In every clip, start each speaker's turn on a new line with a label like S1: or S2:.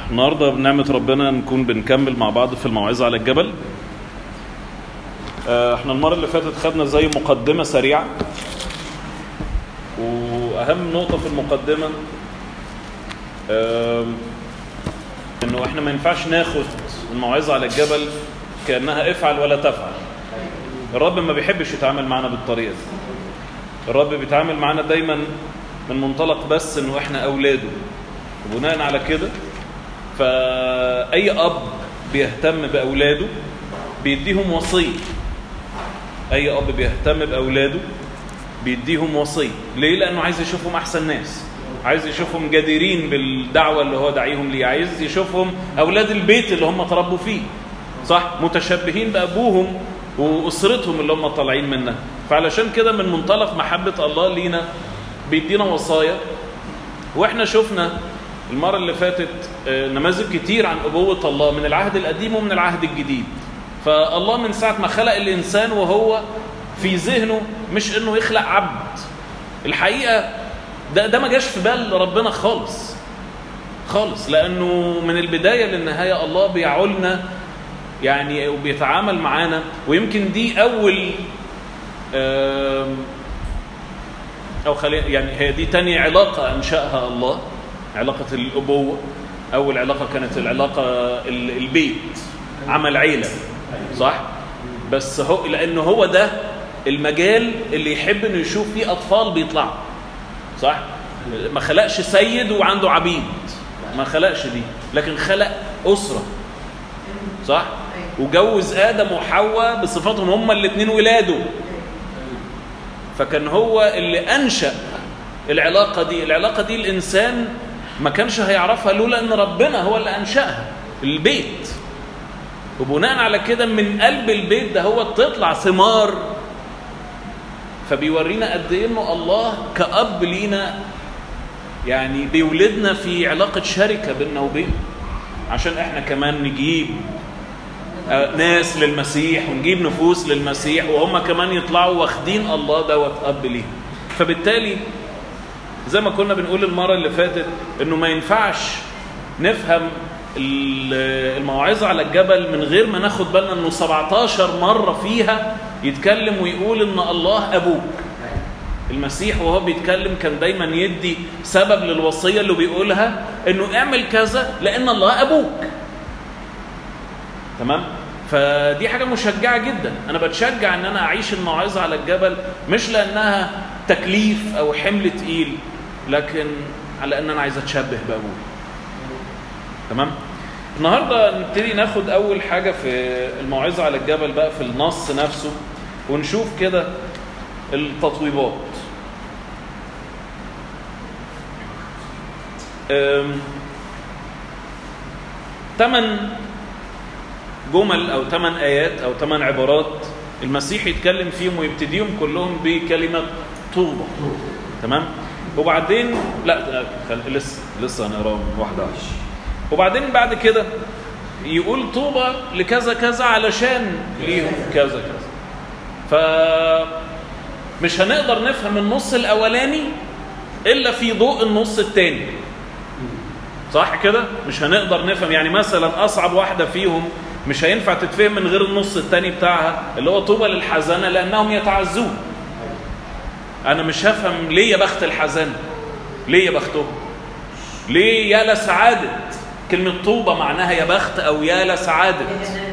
S1: النهارده بنعمة ربنا نكون بنكمل مع بعض في الموعظة على الجبل. آه، احنا المرة اللي فاتت خدنا زي مقدمة سريعة. وأهم نقطة في المقدمة آم، إنه احنا ما ينفعش ناخد الموعظة على الجبل كأنها افعل ولا تفعل. الرب ما بيحبش يتعامل معانا بالطريقة دي. الرب بيتعامل معانا دايما من منطلق بس انه احنا اولاده وبناء على كده فاي اب بيهتم باولاده بيديهم وصيه اي اب بيهتم باولاده بيديهم وصيه ليه لانه عايز يشوفهم احسن ناس عايز يشوفهم جديرين بالدعوه اللي هو داعيهم ليه عايز يشوفهم اولاد البيت اللي هم تربوا فيه صح متشبهين بابوهم واسرتهم اللي هم طالعين منها فعلشان كده من منطلق محبه الله لينا بيدينا وصايا واحنا شفنا المره اللي فاتت آه، نماذج كتير عن ابوه الله من العهد القديم ومن العهد الجديد فالله من ساعه ما خلق الانسان وهو في ذهنه مش انه يخلق عبد الحقيقه ده ده ما جاش في بال ربنا خالص خالص لانه من البدايه للنهايه الله بيعولنا يعني وبيتعامل معانا ويمكن دي اول آم، او خلي يعني هي دي تاني علاقه انشاها الله علاقه الابوه اول علاقه كانت العلاقه ال- البيت عمل عيله صح بس هو لانه هو ده المجال اللي يحب انه يشوف فيه اطفال بيطلعوا صح ما خلقش سيد وعنده عبيد ما خلقش دي لكن خلق اسره صح وجوز ادم وحواء بصفتهم هما الاثنين ولاده فكان هو اللي انشا العلاقه دي العلاقه دي الانسان ما كانش هيعرفها لولا ان ربنا هو اللي انشاها البيت وبناء على كده من قلب البيت ده هو تطلع ثمار فبيورينا قد ايه انه الله كاب لينا يعني بيولدنا في علاقه شركه بيننا وبينه عشان احنا كمان نجيب آه، ناس للمسيح ونجيب نفوس للمسيح وهم كمان يطلعوا واخدين الله دوت اب ليهم فبالتالي زي ما كنا بنقول المره اللي فاتت انه ما ينفعش نفهم ال- الموعظه على الجبل من غير ما ناخد بالنا انه 17 مره فيها يتكلم ويقول ان الله ابوك المسيح وهو بيتكلم كان دايما يدي سبب للوصيه اللي بيقولها انه اعمل كذا لان الله ابوك تمام فدي حاجة مشجعة جدا أنا بتشجع أن أنا أعيش الموعظة على الجبل مش لأنها تكليف أو حمل تقيل لكن على أن أنا عايز أتشبه بأبوي تمام النهاردة نبتدي ناخد أول حاجة في الموعظة على الجبل بقى في النص نفسه ونشوف كده التطويبات أم، تمن جمل او ثمان ايات او ثمان عبارات المسيح يتكلم فيهم ويبتديهم كلهم بكلمه طوبى تمام وبعدين لا خل... لسه لسه هنقراهم واحده واحده وبعدين بعد كده يقول طوبى لكذا كذا علشان ليهم كذا كذا ف مش هنقدر نفهم النص الاولاني الا في ضوء النص الثاني صح كده مش هنقدر نفهم يعني مثلا اصعب واحده فيهم مش هينفع تتفهم من غير النص الثاني بتاعها اللي هو طوبى للحزانه لانهم يتعزون انا مش هفهم ليه يا بخت الحزانه ليه يا بختهم ليه يا لسعاده كلمه طوبى معناها يا بخت او يا لسعاده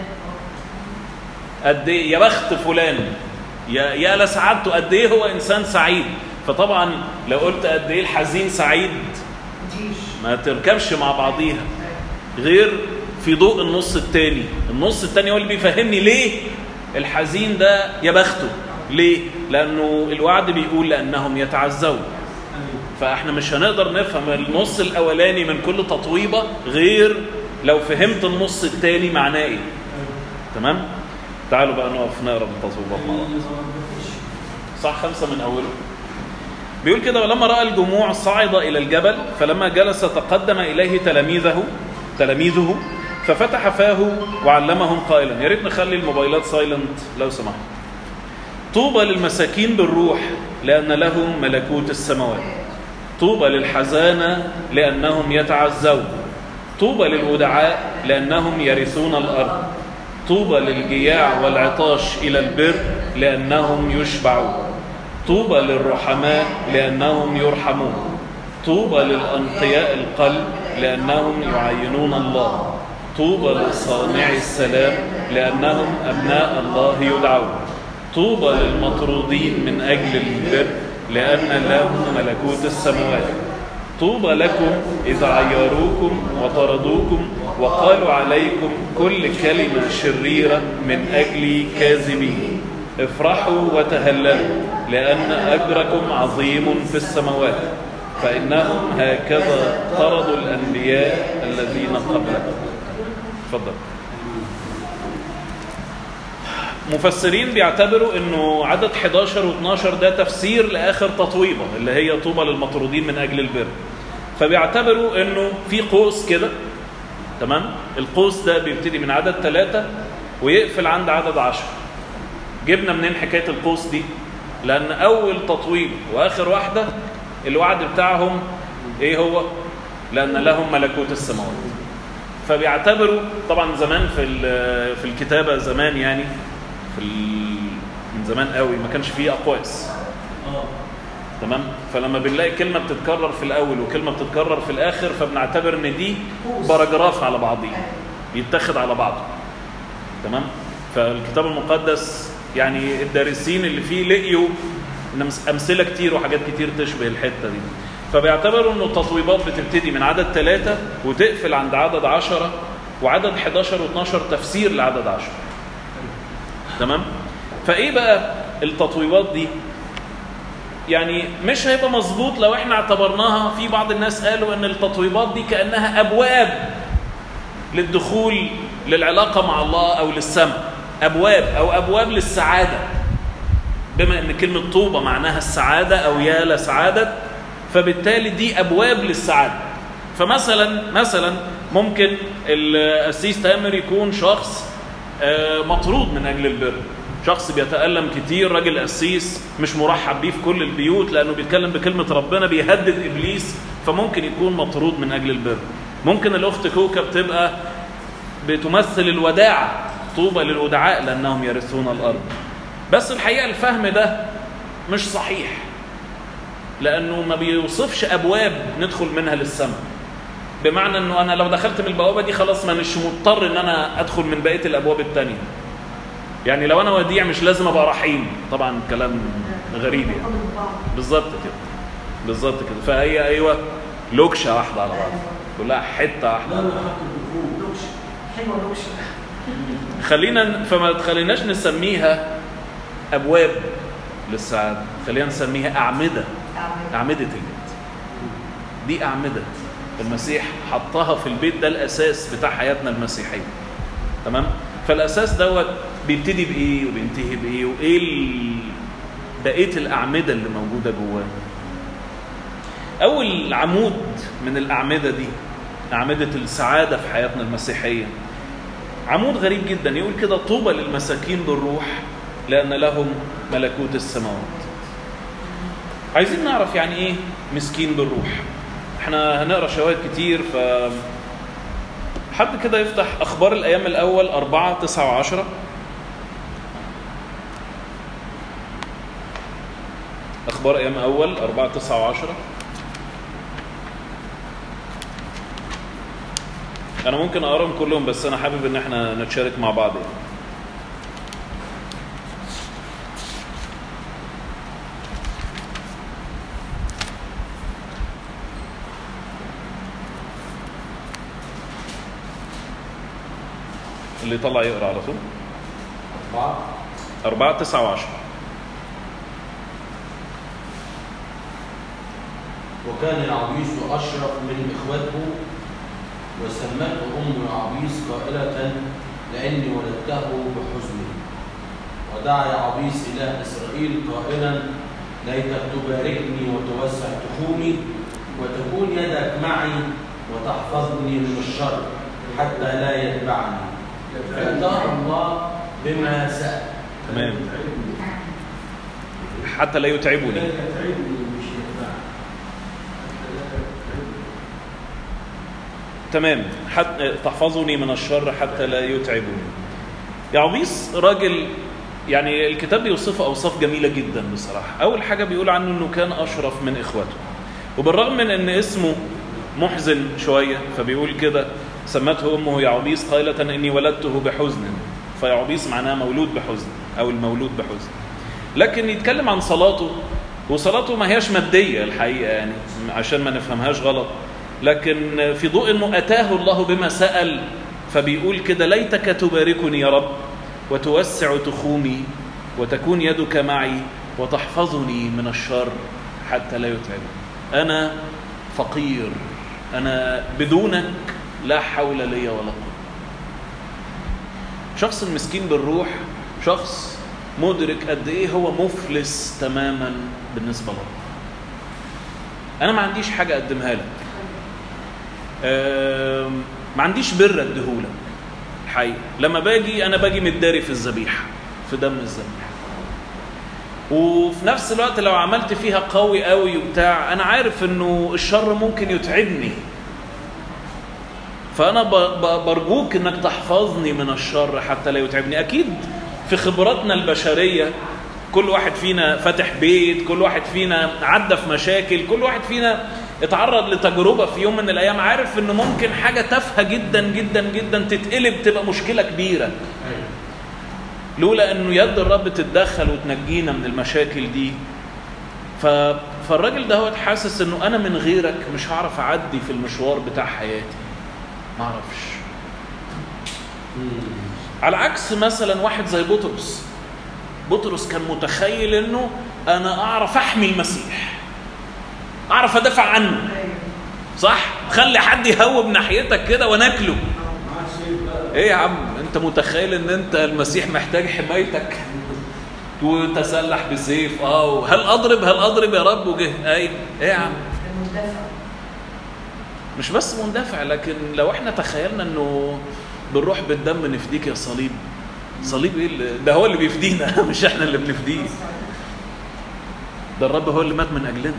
S1: قد ايه يا بخت فلان يا يا لسعادته قد ايه هو انسان سعيد فطبعا لو قلت قد ايه الحزين سعيد ما تركبش مع بعضيها غير في ضوء النص الثاني النص الثاني هو اللي بيفهمني ليه الحزين ده يا بخته ليه لانه الوعد بيقول لانهم يتعزون فاحنا مش هنقدر نفهم النص الاولاني من كل تطويبه غير لو فهمت النص الثاني معناه ايه تمام تعالوا بقى نقف نقرا التطويبات مع بعض صح خمسة من أوله بيقول كده ولما رأى الجموع صعد إلى الجبل فلما جلس تقدم إليه تلاميذه تلاميذه ففتح فاه وعلمهم قائلا يا ريت نخلي الموبايلات سايلنت لو سمحت طوبى للمساكين بالروح لأن لهم ملكوت السماوات طوبى للحزانة لأنهم يتعزون طوبى للودعاء لأنهم يرثون الأرض طوبى للجياع والعطاش إلى البر لأنهم يشبعون طوبى للرحماء لأنهم يرحمون طوبى للأنقياء القلب لأنهم يعينون الله طوبى لصانعي السلام لأنهم أبناء الله يدعون طوبى للمطرودين من أجل البر لأن لهم ملكوت السماوات طوبى لكم إذا عيروكم وطردوكم وقالوا عليكم كل كلمة شريرة من أجل كاذبين افرحوا وتهللوا لأن أجركم عظيم في السماوات فإنهم هكذا طردوا الأنبياء الذين قبلكم تفضل مفسرين بيعتبروا انه عدد 11 و12 ده تفسير لاخر تطويبه اللي هي طوبى للمطرودين من اجل البر فبيعتبروا انه في قوس كده تمام القوس ده بيبتدي من عدد ثلاثة ويقفل عند عدد عشر جبنا منين حكاية القوس دي لأن أول تطويب وآخر واحدة الوعد بتاعهم إيه هو لأن لهم ملكوت السماوات فبيعتبروا طبعا زمان في في الكتابة زمان يعني في من زمان قوي ما كانش فيه أقواس تمام فلما بنلاقي كلمه بتتكرر في الاول وكلمه بتتكرر في الاخر فبنعتبر ان دي باراجراف على بعضيه بيتاخد على بعضه تمام فالكتاب المقدس يعني الدارسين اللي فيه لقيوا ان امثله كتير وحاجات كتير تشبه الحته دي فبيعتبروا انه التطويبات بتبتدي من عدد ثلاثة وتقفل عند عدد عشرة وعدد 11 و12 تفسير لعدد عشرة تمام فايه بقى التطويبات دي يعني مش هيبقى مظبوط لو احنا اعتبرناها في بعض الناس قالوا ان التطويبات دي كانها ابواب للدخول للعلاقه مع الله او للسماء ابواب او ابواب للسعاده بما ان كلمه طوبه معناها السعاده او يا لسعاده فبالتالي دي ابواب للسعاده فمثلا مثلا ممكن القسيس تامر يكون شخص مطرود من اجل البر شخص بيتألم كتير راجل قسيس مش مرحب بيه في كل البيوت لأنه بيتكلم بكلمة ربنا بيهدد إبليس فممكن يكون مطرود من أجل البر ممكن الأخت كوكا بتبقى بتمثل الوداعة طوبى للودعاء لأنهم يرثون الأرض بس الحقيقة الفهم ده مش صحيح لأنه ما بيوصفش أبواب ندخل منها للسماء بمعنى أنه أنا لو دخلت من البوابة دي خلاص ما مش مضطر أن أنا أدخل من بقية الأبواب التانية يعني لو انا وديع مش لازم ابقى رحيم طبعا كلام غريب يعني بالظبط كده بالظبط كده فهي ايوه لوكشه واحده على بعض كلها حته واحده على بعض خلينا فما تخليناش نسميها ابواب للسعاده خلينا نسميها اعمده اعمده البيت دي اعمده المسيح حطها في البيت ده الاساس بتاع حياتنا المسيحيه تمام فالاساس دوت بيبتدي بايه وبينتهي بايه وايه ال... بقيه الاعمده اللي موجوده جواه اول عمود من الاعمده دي اعمده السعاده في حياتنا المسيحيه عمود غريب جدا يقول كده طوبى للمساكين بالروح لان لهم ملكوت السماوات عايزين نعرف يعني ايه مسكين بالروح احنا هنقرا شواهد كتير ف حد كده يفتح اخبار الايام الاول 4 9 و10 اخبار ايام اول 4 9 و10 انا ممكن اقراهم كلهم بس انا حابب ان احنا نتشارك مع بعض يعني. اللي يطلع يقرا على طول
S2: أربعة
S1: أربعة تسعة وعشرة
S2: وكان العبيس أشرف من إخوته وسمته أم العبيس قائلة لأني ولدته بحزن ودعا يعبيس إله إسرائيل قائلا ليتك تباركني وتوسع تخومي وتكون يدك معي وتحفظني من الشر حتى لا يتبعني فأتاه الله بما سأل
S1: تمام حتى لا يتعبني تمام حتى تحفظني من الشر حتى لا يتعبني يعبيس راجل يعني الكتاب بيوصفه اوصاف جميله جدا بصراحه اول حاجه بيقول عنه انه كان اشرف من اخوته وبالرغم من ان اسمه محزن شويه فبيقول كده سمته امه يعبيس قائله اني ولدته بحزن فيعبيس معناها مولود بحزن او المولود بحزن لكن يتكلم عن صلاته وصلاته ما هياش ماديه الحقيقه يعني عشان ما نفهمهاش غلط لكن في ضوء انه اتاه الله بما سال فبيقول كده ليتك تباركني يا رب وتوسع تخومي وتكون يدك معي وتحفظني من الشر حتى لا يتعبني انا فقير انا بدونك لا حول لي ولا قوه شخص المسكين بالروح شخص مدرك قد ايه هو مفلس تماما بالنسبه له انا ما عنديش حاجه اقدمها لك أم، ما عنديش بر اديهولك الحقيقه لما باجي انا باجي متداري في الذبيحه في دم الذبيحه وفي نفس الوقت لو عملت فيها قوي قوي وبتاع انا عارف انه الشر ممكن يتعبني فانا ب- ب- برجوك انك تحفظني من الشر حتى لا يتعبني اكيد في خبراتنا البشريه كل واحد فينا فاتح بيت كل واحد فينا عدى في مشاكل كل واحد فينا اتعرض لتجربه في يوم من الايام عارف انه ممكن حاجه تافهه جدا جدا جدا تتقلب تبقى مشكله كبيره لولا انه يد الرب تتدخل وتنجينا من المشاكل دي ف... فالراجل ده هو حاسس انه انا من غيرك مش هعرف اعدي في المشوار بتاع حياتي ما اعرفش على عكس مثلا واحد زي بطرس بطرس كان متخيل انه انا اعرف احمي المسيح اعرف ادافع عنه صح خلي حد يهوب ناحيتك كده وناكله ايه يا عم انت متخيل ان انت المسيح محتاج حمايتك وتسلح بسيف اه هل اضرب هل اضرب يا رب وجه ايه ايه يا عم
S3: المندفع
S1: مش بس مندفع لكن لو احنا تخيلنا انه بنروح بالدم نفديك يا صليب صليب ايه اللي- ده هو اللي بيفدينا مش احنا اللي بنفديه ده الرب هو اللي مات من اجلنا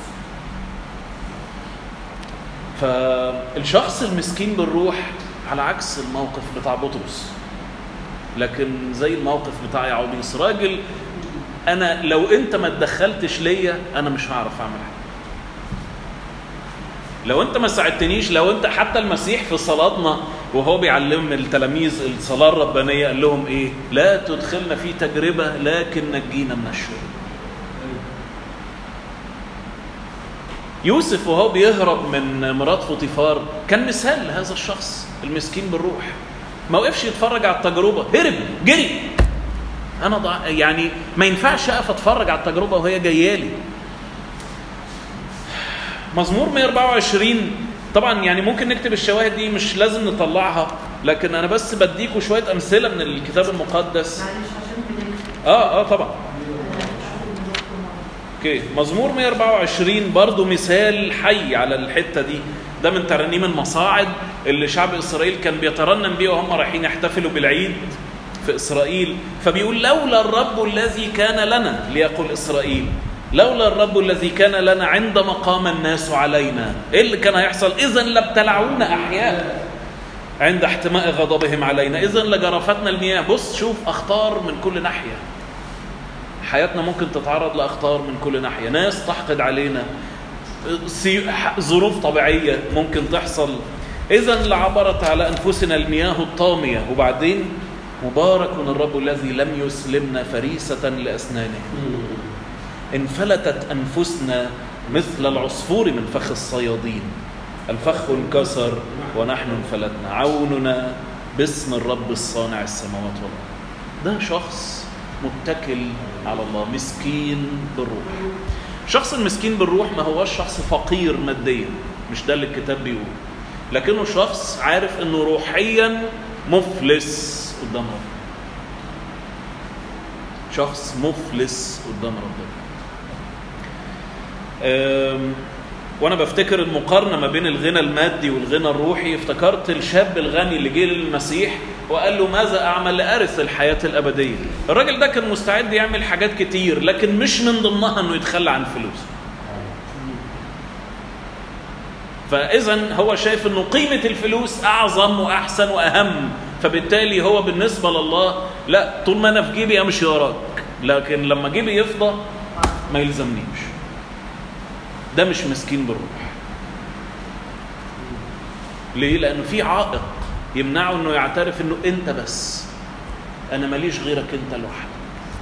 S1: فالشخص المسكين بالروح على عكس الموقف بتاع بطرس لكن زي الموقف بتاع يعوبيس راجل انا لو انت ما اتدخلتش ليا انا مش هعرف اعمل حاجه لو انت ما ساعدتنيش لو انت حتى المسيح في صلاتنا وهو بيعلم التلاميذ الصلاه الربانيه قال لهم ايه لا تدخلنا في تجربه لكن نجينا من الشر يوسف وهو بيهرب من مرات فوطيفار كان مثال لهذا الشخص المسكين بالروح ما وقفش يتفرج على التجربه هرب جري انا ضع... يعني ما ينفعش اقف اتفرج على التجربه وهي جايه لي مزمور 124 طبعا يعني ممكن نكتب الشواهد دي مش لازم نطلعها لكن انا بس بديكوا شويه امثله من الكتاب المقدس
S3: معلش عشان بنكتب
S1: اه اه طبعا اوكي مزمور 124 برضو مثال حي على الحته دي ده من ترانيم المصاعد اللي شعب اسرائيل كان بيترنم بيه وهم رايحين يحتفلوا بالعيد في اسرائيل فبيقول لولا الرب الذي كان لنا ليقول اسرائيل لولا الرب الذي كان لنا عندما قام الناس علينا ايه اللي كان هيحصل اذا لابتلعونا احياء عند احتماء غضبهم علينا اذا لجرفتنا المياه بص شوف اخطار من كل ناحيه حياتنا ممكن تتعرض لاخطار من كل ناحيه ناس تحقد علينا سي- ح- ظروف طبيعيه ممكن تحصل اذا لعبرت على انفسنا المياه الطاميه وبعدين مبارك الرب الذي لم يسلمنا فريسه لاسنانه انفلتت انفسنا مثل العصفور من فخ الصيادين الفخ انكسر ونحن انفلتنا عوننا باسم الرب الصانع السماوات والارض ده شخص متكل على الله مسكين بالروح الشخص المسكين بالروح ما هوش شخص فقير ماديا مش ده اللي الكتاب بيقول لكنه شخص عارف انه روحيا مفلس قدام ربنا شخص مفلس قدام ربنا أم، وانا بفتكر المقارنه ما بين الغنى المادي والغنى الروحي افتكرت الشاب الغني اللي جه للمسيح وقال له ماذا اعمل لارث الحياه الابديه الراجل ده كان مستعد يعمل حاجات كتير لكن مش من ضمنها انه يتخلى عن فلوسه فاذا هو شايف انه قيمه الفلوس اعظم واحسن واهم فبالتالي هو بالنسبه لله لا طول ما انا في جيبي امشي وراك لكن لما جيبي يفضى ما يلزمنيش ده مش مسكين بالروح ليه لانه في عائق يمنعه انه يعترف انه انت بس انا ماليش غيرك انت لوحدك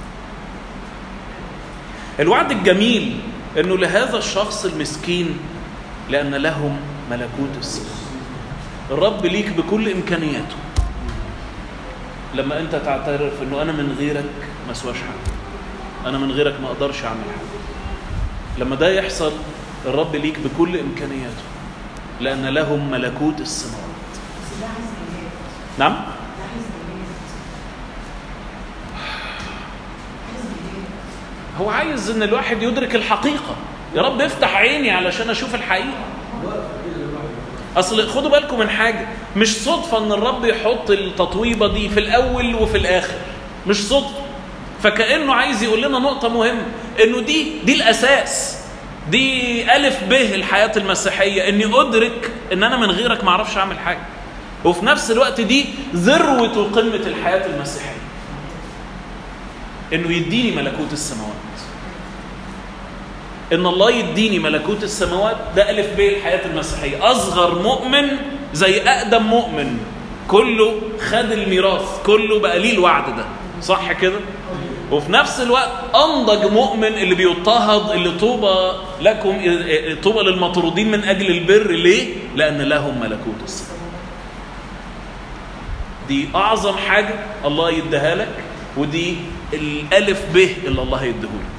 S1: الوعد الجميل انه لهذا الشخص المسكين لان لهم ملكوت السماء الرب ليك بكل امكانياته لما انت تعترف انه انا من غيرك ما اسواش حاجه انا من غيرك ما اقدرش اعمل حاجه لما ده يحصل الرب ليك بكل امكانياته لان لهم ملكوت السماوات
S3: بس ده عايز جهاد
S1: نعم
S3: ده عايز جهاد عايز جهاد
S1: هو عايز ان الواحد يدرك الحقيقه يا رب افتح عيني علشان اشوف الحقيقه اصل خدوا بالكم من حاجه مش صدفه ان الرب يحط التطويبه دي في الاول وفي الاخر مش صدفه فكانه عايز يقول لنا نقطه مهمه انه دي دي الاساس دي الف ب الحياه المسيحيه اني ادرك ان انا من غيرك ما اعرفش اعمل حاجه وفي نفس الوقت دي ذروه وقمه الحياه المسيحيه انه يديني ملكوت السماوات ان الله يديني ملكوت السماوات ده الف ب الحياه المسيحيه اصغر مؤمن زي اقدم مؤمن كله خد الميراث كله بقى ليه الوعد ده صح كده وفي نفس الوقت انضج مؤمن اللي بيضطهد اللي طوبى لكم طوبى للمطرودين من اجل البر ليه لان لهم ملكوت السماوات دي اعظم حاجه الله يديها لك ودي الالف ب اللي الله يديهولك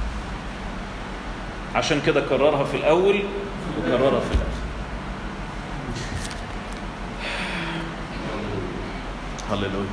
S1: عشان كده كررها في الاول وكررها في الاخر هللويا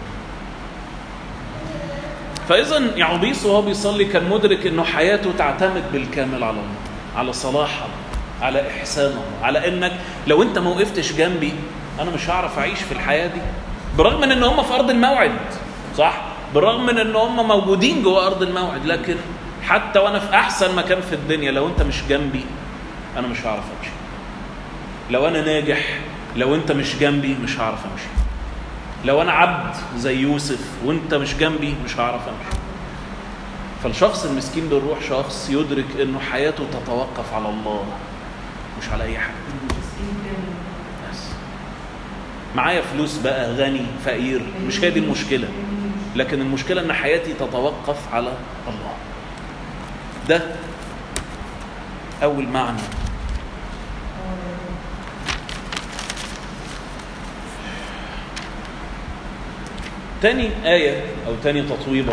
S1: فاذا يعوبيس وهو بيصلي كان مدرك انه حياته تعتمد بالكامل على الله على صلاح الله على احسان الله على انك لو انت ما وقفتش جنبي انا مش هعرف اعيش في الحياه دي برغم من ان هم في ارض الموعد صح بالرغم من ان هم موجودين جوه ارض الموعد لكن حتى وانا في احسن مكان في الدنيا لو انت مش جنبي انا مش هعرف امشي لو انا ناجح لو انت مش جنبي مش هعرف امشي لو انا عبد زي يوسف وانت مش جنبي مش هعرف امشي فالشخص المسكين بالروح شخص يدرك انه حياته تتوقف على الله مش على اي حاجه
S3: مسكين جامد
S1: بس معايا فلوس بقى غني فقير مش هي دي المشكله لكن المشكله ان حياتي تتوقف على الله ده اول معنى تاني آية أو تاني تطويبة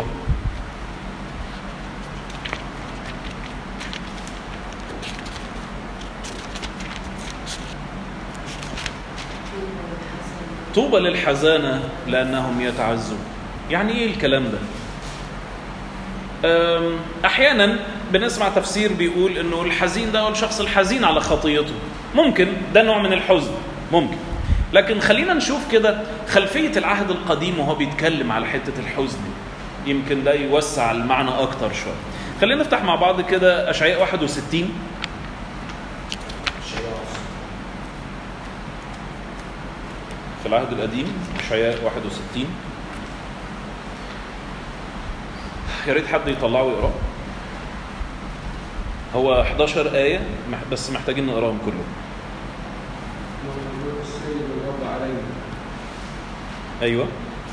S1: طوبى للحزانة لأنهم يتعزون يعني إيه الكلام ده؟ أم، أحيانا بنسمع تفسير بيقول إنه الحزين ده هو الشخص الحزين على خطيته ممكن ده نوع من الحزن ممكن لكن خلينا نشوف كده خلفية العهد القديم وهو بيتكلم على حتة الحزن يمكن ده يوسع المعنى أكتر شوية خلينا نفتح مع بعض كده أشعياء 61 في العهد القديم أشعياء 61 يا ريت حد يطلعه ويقراه هو 11 آية مح- بس محتاجين نقراهم كلهم
S4: ومن السيد الرب علينا
S1: أيوه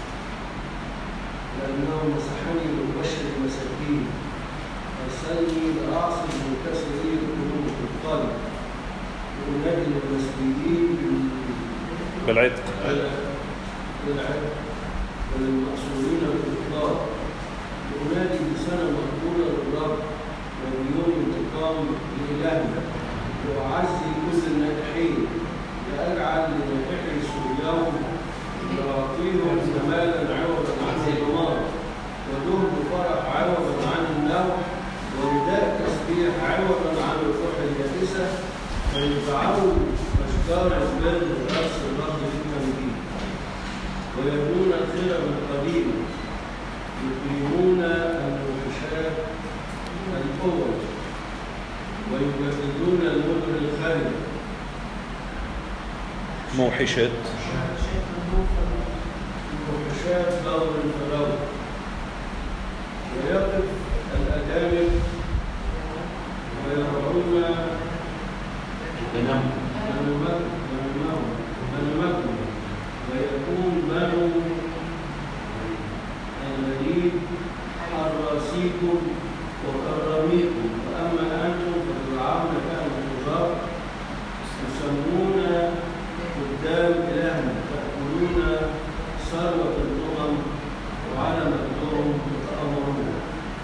S4: لأنه مسحني لأبشر المساكين أرسلني لأعصر منكسري القلوب بالقلب وأنادي للمسجدين
S1: بالعتق
S4: بالعدل وللمأسورين بالإطلاق وأنادي بسنة مقبولة للرب وبيوم انتقام لإلهنا وأعزي كل الناجحين لأجعل لناجحي سورياهم وأعطيهم جمالا عوضا عن الدمار ودهن فرح عوضا عن النوح ورداء تسبيح عوضا عن الروح اليابسة فيدفعون أشجار البر رأس الأرض للتنجيد ويبنون الخير القديمة يقيمون الموحشات الأول ويجددون المدن الخارجة
S1: موحشات
S4: الموحشات دور فدور ويقف الأجانب ويرعون
S2: تنم
S4: غنمكم ويكون بنو الغريب حراسيكم وكراميكم واما انتم فتدعون كان التجار تسمون قدام الهنا تاكلون ثروه الامم وعلى مكتوم تتامرون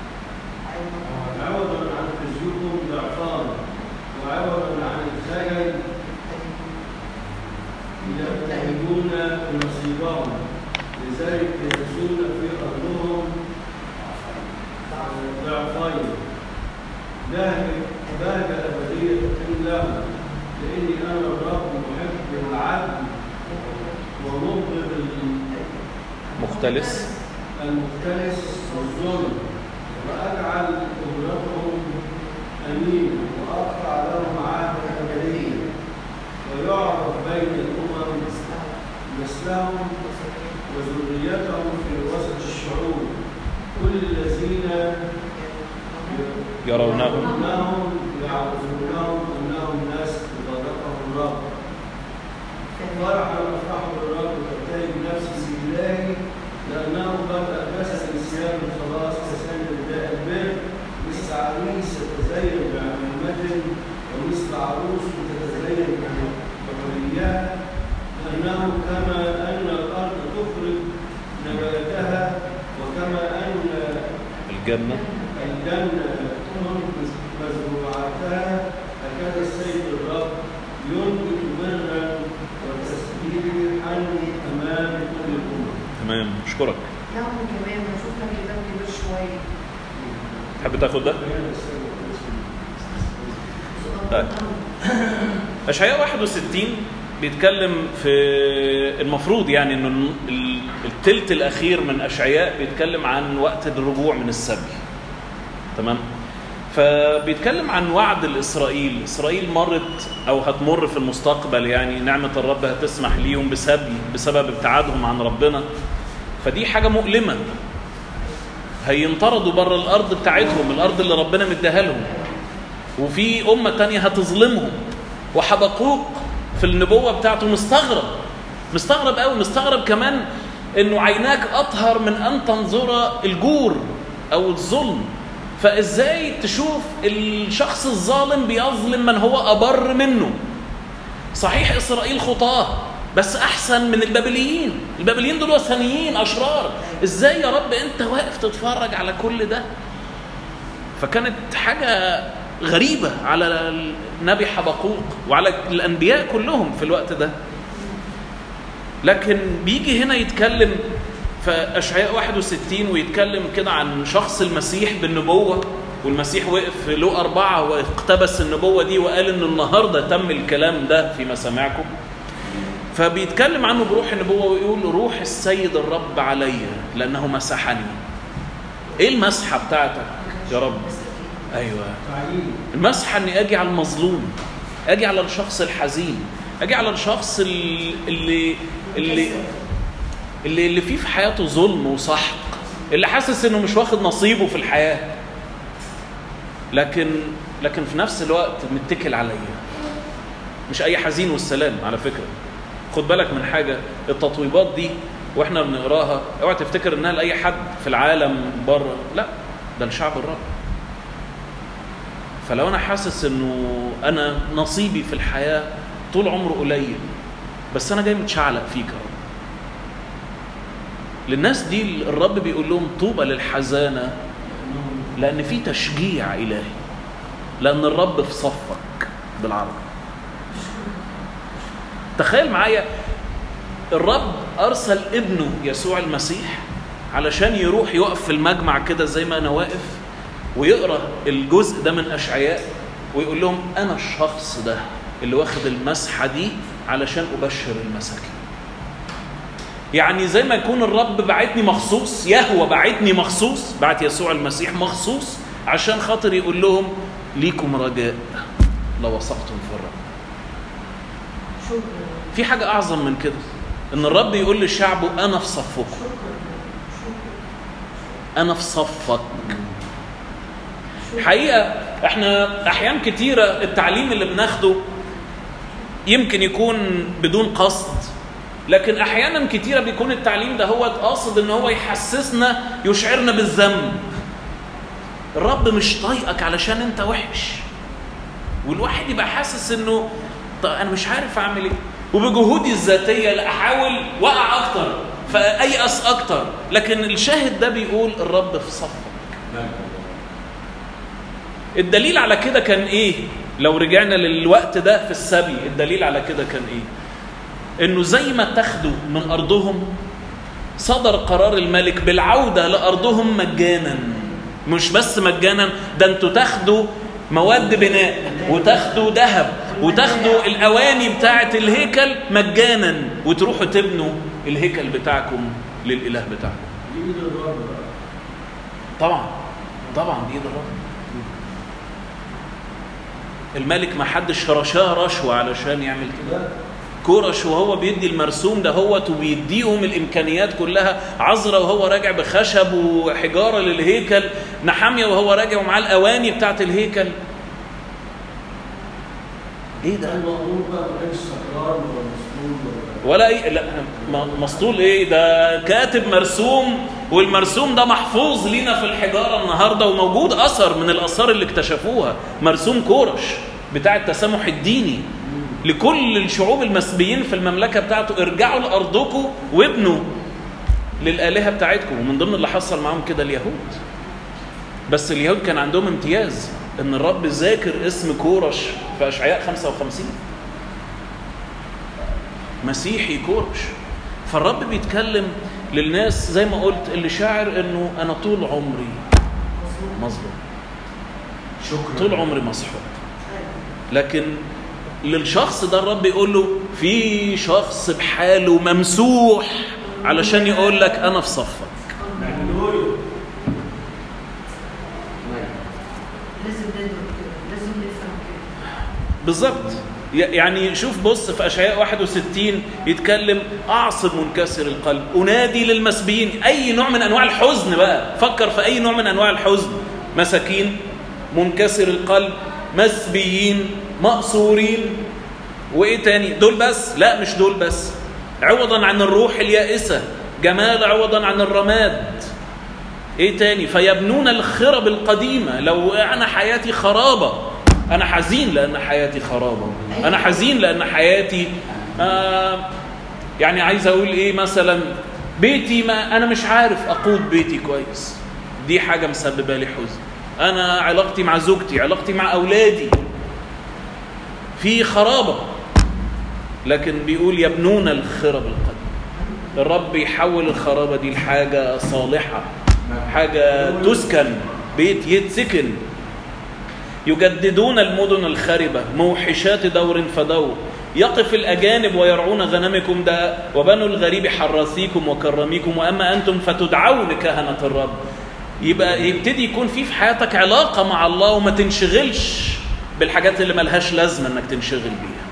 S4: عوضا عن خزيكم ضعفان وعوضا عن الخجل يبتهجون بنصيبهم لذلك يجلسون في أرضهم ضعفين بهجة بهجة أبدية لهم لأني أنا الرب محب العدل ومبغض
S1: مختلس
S4: المختلس والظلم وأجعل أمرتهم أمين وأقطع لهم عهدا أبديا ويعرف بين الأمم مثلهم وذريتهم في وسط الشعوب كل الذين
S1: يرونهم
S4: يرونهم يعرفونهم أنهم ناس باركهم الرب فرحا أفرح بالرب وتبتهج نفسي بالله لأنه قد ألبسني ثياب الخلاص كسان رداء البر مثل عريس يتزين بعمامة ومثل عروس تتزين بحليات لأنه كما أن الأرض تخرج نباتها وكما أن
S1: الجنة
S4: الجنة تنبت مزروعاتها هكذا السيد الرب ينبت برا وتسبيحا أمام كل الأمم
S1: تمام أشكرك
S3: لا هم كمان ما شفنا كده كبير شويه
S1: تحب تاخد ده؟ طيب. أشعياء 61 بيتكلم في المفروض يعني انه ال- التلت الاخير من اشعياء بيتكلم عن وقت الرجوع من السبي تمام فبيتكلم عن وعد الاسرائيل اسرائيل مرت او هتمر في المستقبل يعني نعمه الرب هتسمح ليهم بسبي بسبب ابتعادهم عن ربنا فدي حاجه مؤلمه هينطردوا بره الارض بتاعتهم الارض اللي ربنا مديها لهم وفي امه تانية هتظلمهم وحبقوق في النبوه بتاعته مستغرب مستغرب قوي مستغرب كمان انه عيناك اطهر من ان تنظر الجور او الظلم فازاي تشوف الشخص الظالم بيظلم من هو ابر منه صحيح اسرائيل خطاه بس احسن من البابليين البابليين دول وثنيين اشرار ازاي يا رب انت واقف تتفرج على كل ده فكانت حاجه غريبه على النبي حبقوق وعلى الانبياء كلهم في الوقت ده لكن بيجي هنا يتكلم في اشعياء 61 ويتكلم كده عن شخص المسيح بالنبوه والمسيح وقف في لو أربعة واقتبس النبوة دي وقال إن النهاردة تم الكلام ده في مسامعكم فبيتكلم عنه بروح النبوة ويقول روح السيد الرب علي لأنه مسحني إيه المسحة بتاعتك يا رب أيوة
S4: تعيين
S1: المسحة إني أجي على المظلوم أجي على الشخص الحزين أجي على الشخص اللي اللي اللي اللي, اللي فيه في حياته ظلم وسحق اللي حاسس إنه مش واخد نصيبه في الحياة لكن لكن في نفس الوقت متكل عليا مش أي حزين والسلام على فكرة خد بالك من حاجة التطويبات دي واحنا بنقراها اوعى تفتكر انها لاي حد في العالم بره لا ده لشعب الرب فلو انا حاسس انه انا نصيبي في الحياه طول عمره قليل بس انا جاي متشعلق فيك يا رب للناس دي الرب بيقول لهم طوبى للحزانه لان في تشجيع الهي لان الرب في صفك بالعربي تخيل معايا الرب ارسل ابنه يسوع المسيح علشان يروح يقف في المجمع كده زي ما انا واقف ويقرا الجزء ده من اشعياء ويقول لهم انا الشخص ده اللي واخد المسحه دي علشان ابشر المساكين يعني زي ما يكون الرب بعتني مخصوص يهوى بعتني مخصوص بعت يسوع المسيح مخصوص عشان خاطر يقول لهم ليكم رجاء لو وثقتم في الرب
S3: شكرا
S1: في حاجة أعظم من كده إن الرب يقول لشعبه أنا في صفكم أنا في صفك حقيقة احنا أحيان كتيرة التعليم اللي بناخده يمكن يكون بدون قصد لكن أحيانا كتيرة بيكون التعليم ده هو قاصد إن هو يحسسنا يشعرنا بالذنب الرب مش طايقك علشان أنت وحش والواحد يبقى حاسس إنه طب أنا مش عارف أعمل إيه وبجهودي الذاتية لا أحاول وقع أكتر فأيأس أكتر لكن الشاهد ده بيقول الرب في صفك الدليل على كده كان ايه لو رجعنا للوقت ده في السبي الدليل على كده كان ايه انه زي ما اتخذوا من ارضهم صدر قرار الملك بالعودة لأرضهم مجانا مش بس مجانا ده انتوا تاخدوا مواد بناء وتاخدوا ذهب وتاخدوا الأواني بتاعة الهيكل مجانا وتروحوا تبنوا الهيكل بتاعكم للإله بتاعكم
S4: دي ايد الرب بقى
S1: طبعا طبعا دي ايد الرب الملك ما حدش رشاه رشوة علشان يعمل كده
S4: لا
S1: كورش وهو بيدي المرسوم ده هو وبيديهم الامكانيات كلها عذرا وهو راجع بخشب وحجاره للهيكل نحاميه وهو راجع ومعاه الاواني بتاعت الهيكل ايه ده
S4: كان مأمور بقى ما كانش سكران ولا مسؤول ولا
S1: ولا ايه لا م- مسطول ايه ده كاتب مرسوم والمرسوم ده محفوظ لينا في الحجاره النهارده وموجود اثر من الاثار اللي اكتشفوها مرسوم كورش بتاع التسامح الديني لكل الشعوب المسبيين في المملكه بتاعته ارجعوا لارضكم وابنوا للالهه بتاعتكم ومن ضمن اللي حصل معاهم كده اليهود بس اليهود كان عندهم امتياز ان الرب ذاكر اسم كورش في اشعياء 55 مسيحي كورش فالرب بيتكلم للناس زي ما قلت اللي شاعر انه انا طول عمري مظلوم
S2: شكرا
S1: طول عمري مسحوق لكن للشخص ده الرب يقول له في شخص بحاله ممسوح علشان يقول لك انا في صفك
S4: هللويا
S3: لازم ندرك كده لازم نفهم كده
S1: بالظبط ي- يعني شوف بص في اشعياء 61 يتكلم اعصب منكسر القلب انادي للمسبيين اي نوع من انواع الحزن بقى فكر في اي نوع من انواع الحزن مساكين منكسر القلب مسبيين مأسورين وايه تاني دول بس لا مش دول بس عوضا عن الروح اليائسه جمال عوضا عن الرماد ايه تاني فيبنون الخرب القديمة لو انا حياتي خرابة انا حزين لان حياتي خرابة انا حزين لان حياتي آه يعني عايز اقول ايه مثلا بيتي ما انا مش عارف اقود بيتي كويس دي حاجة مسببة لي حزن انا علاقتي مع زوجتي علاقتي مع اولادي في خرابة لكن بيقول يبنون الخرب القديمة الرب يحول الخرابة دي لحاجة صالحة حاجة تسكن بيت يتسكن يجددون المدن الخربة موحشات دور فدور يقف الأجانب ويرعون غنمكم ده وبنو الغريب حراثيكم وكرميكم وأما أنتم فتدعون كهنة الرب يبقى يبتدي يكون في في حياتك علاقة مع الله وما تنشغلش بالحاجات اللي ملهاش لازمة انك تنشغل بيها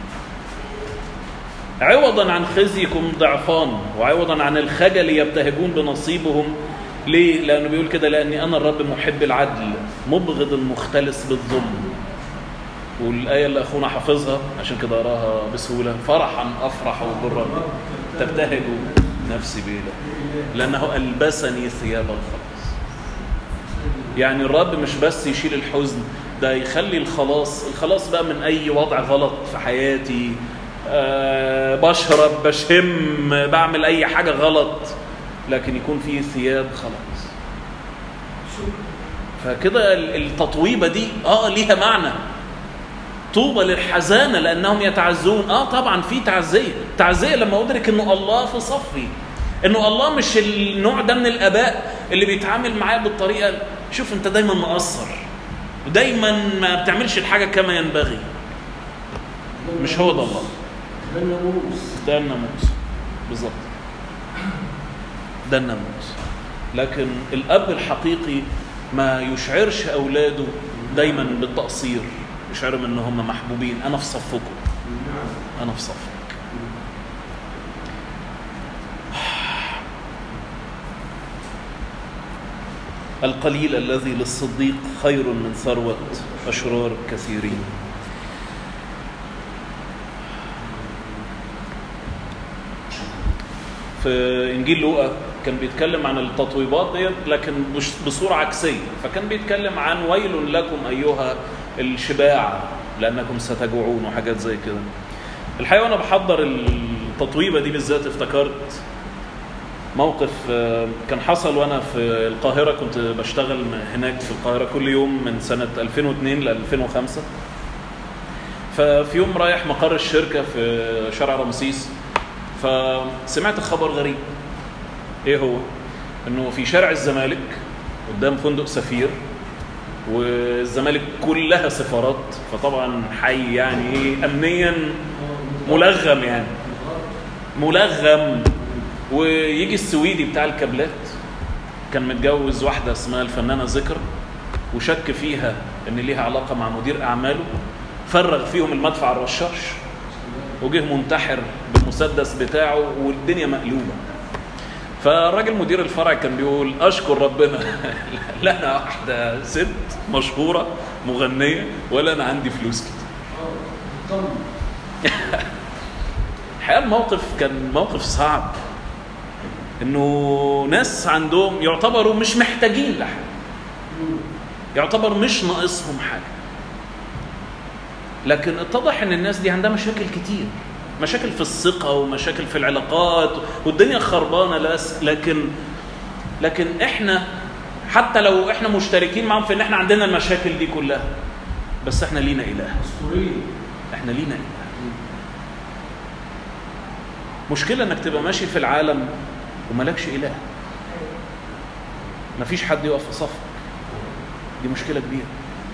S1: عوضا عن خزيكم ضعفان وعوضا عن الخجل يبتهجون بنصيبهم ليه؟ لأنه بيقول كده لأني أنا الرب محب العدل مبغض المختلس بالظلم والآية اللي أخونا حافظها عشان كده أراها بسهولة فرحا أفرح بالرب تبتهج نفسي بيله لأنه ألبسني ثياب الخلاص يعني الرب مش بس يشيل الحزن ده يخلي الخلاص الخلاص بقى من أي وضع غلط في حياتي أه بشرب بشم بعمل أي حاجة غلط لكن يكون فيه ثياب خلاص فكده التطويبة دي اه ليها معنى طوبى للحزانة لأنهم يتعزون اه طبعا في تعزية تعزية لما أدرك أنه الله في صفي أنه الله مش النوع ده من الآباء اللي بيتعامل معايا بالطريقة شوف أنت دايما مقصر ودايما ما بتعملش الحاجة كما ينبغي مش هو ده الله
S4: ده الناموس
S1: ده الناموس بالظبط ده الناموس لكن الاب الحقيقي ما يشعرش اولاده دايما بالتقصير يشعرهم ان هم محبوبين انا في صفكم
S4: نعم
S1: انا في صفك القليل الذي للصديق خير من ثروة أشرار كثيرين في إنجيل لوقا كان بيتكلم عن التطويبات ديت لكن مش بصورة عكسية فكان بيتكلم عن ويل لكم أيها الشباع لأنكم ستجوعون وحاجات زي كده الحقيقة وأنا بحضر التطويبة دي بالذات افتكرت موقف آه، كان حصل وانا في القاهره كنت بشتغل هناك في القاهره كل يوم من سنه 2002 ل 2005 ففي يوم رايح مقر الشركه في شارع رمسيس فسمعت خبر غريب ايه هو انه في شارع الزمالك قدام فندق سفير والزمالك كلها سفارات فطبعا حي يعني ايه امنيا ملغم يعني ملغم ويجي السويدي بتاع الكابلات كان متجوز واحدة اسمها الفنانة ذكر وشك فيها ان ليها علاقة مع مدير اعماله فرغ فيهم المدفع الرشاش وجه منتحر بالمسدس بتاعه والدنيا مقلوبة فالراجل مدير الفرع كان بيقول اشكر ربنا لا انا واحدة ست مشهورة مغنية ولا انا عندي فلوس كتير
S4: طمن
S1: الحقيقه الموقف كان موقف صعب انه ناس عندهم يعتبروا مش محتاجين لحاجه يعتبر مش ناقصهم حاجه لكن اتضح ان الناس دي عندها مشاكل كتير مشاكل في الثقه ومشاكل في العلاقات والدنيا خربانه لس- لكن لكن احنا حتى لو احنا مشتركين معاهم في ان احنا عندنا المشاكل دي كلها بس احنا لينا اله
S4: اسطوريه
S1: احنا لينا اله مشكلة انك تبقى ماشي في العالم وملكش اله مفيش حد يقف في صفك دي مشكلة كبيرة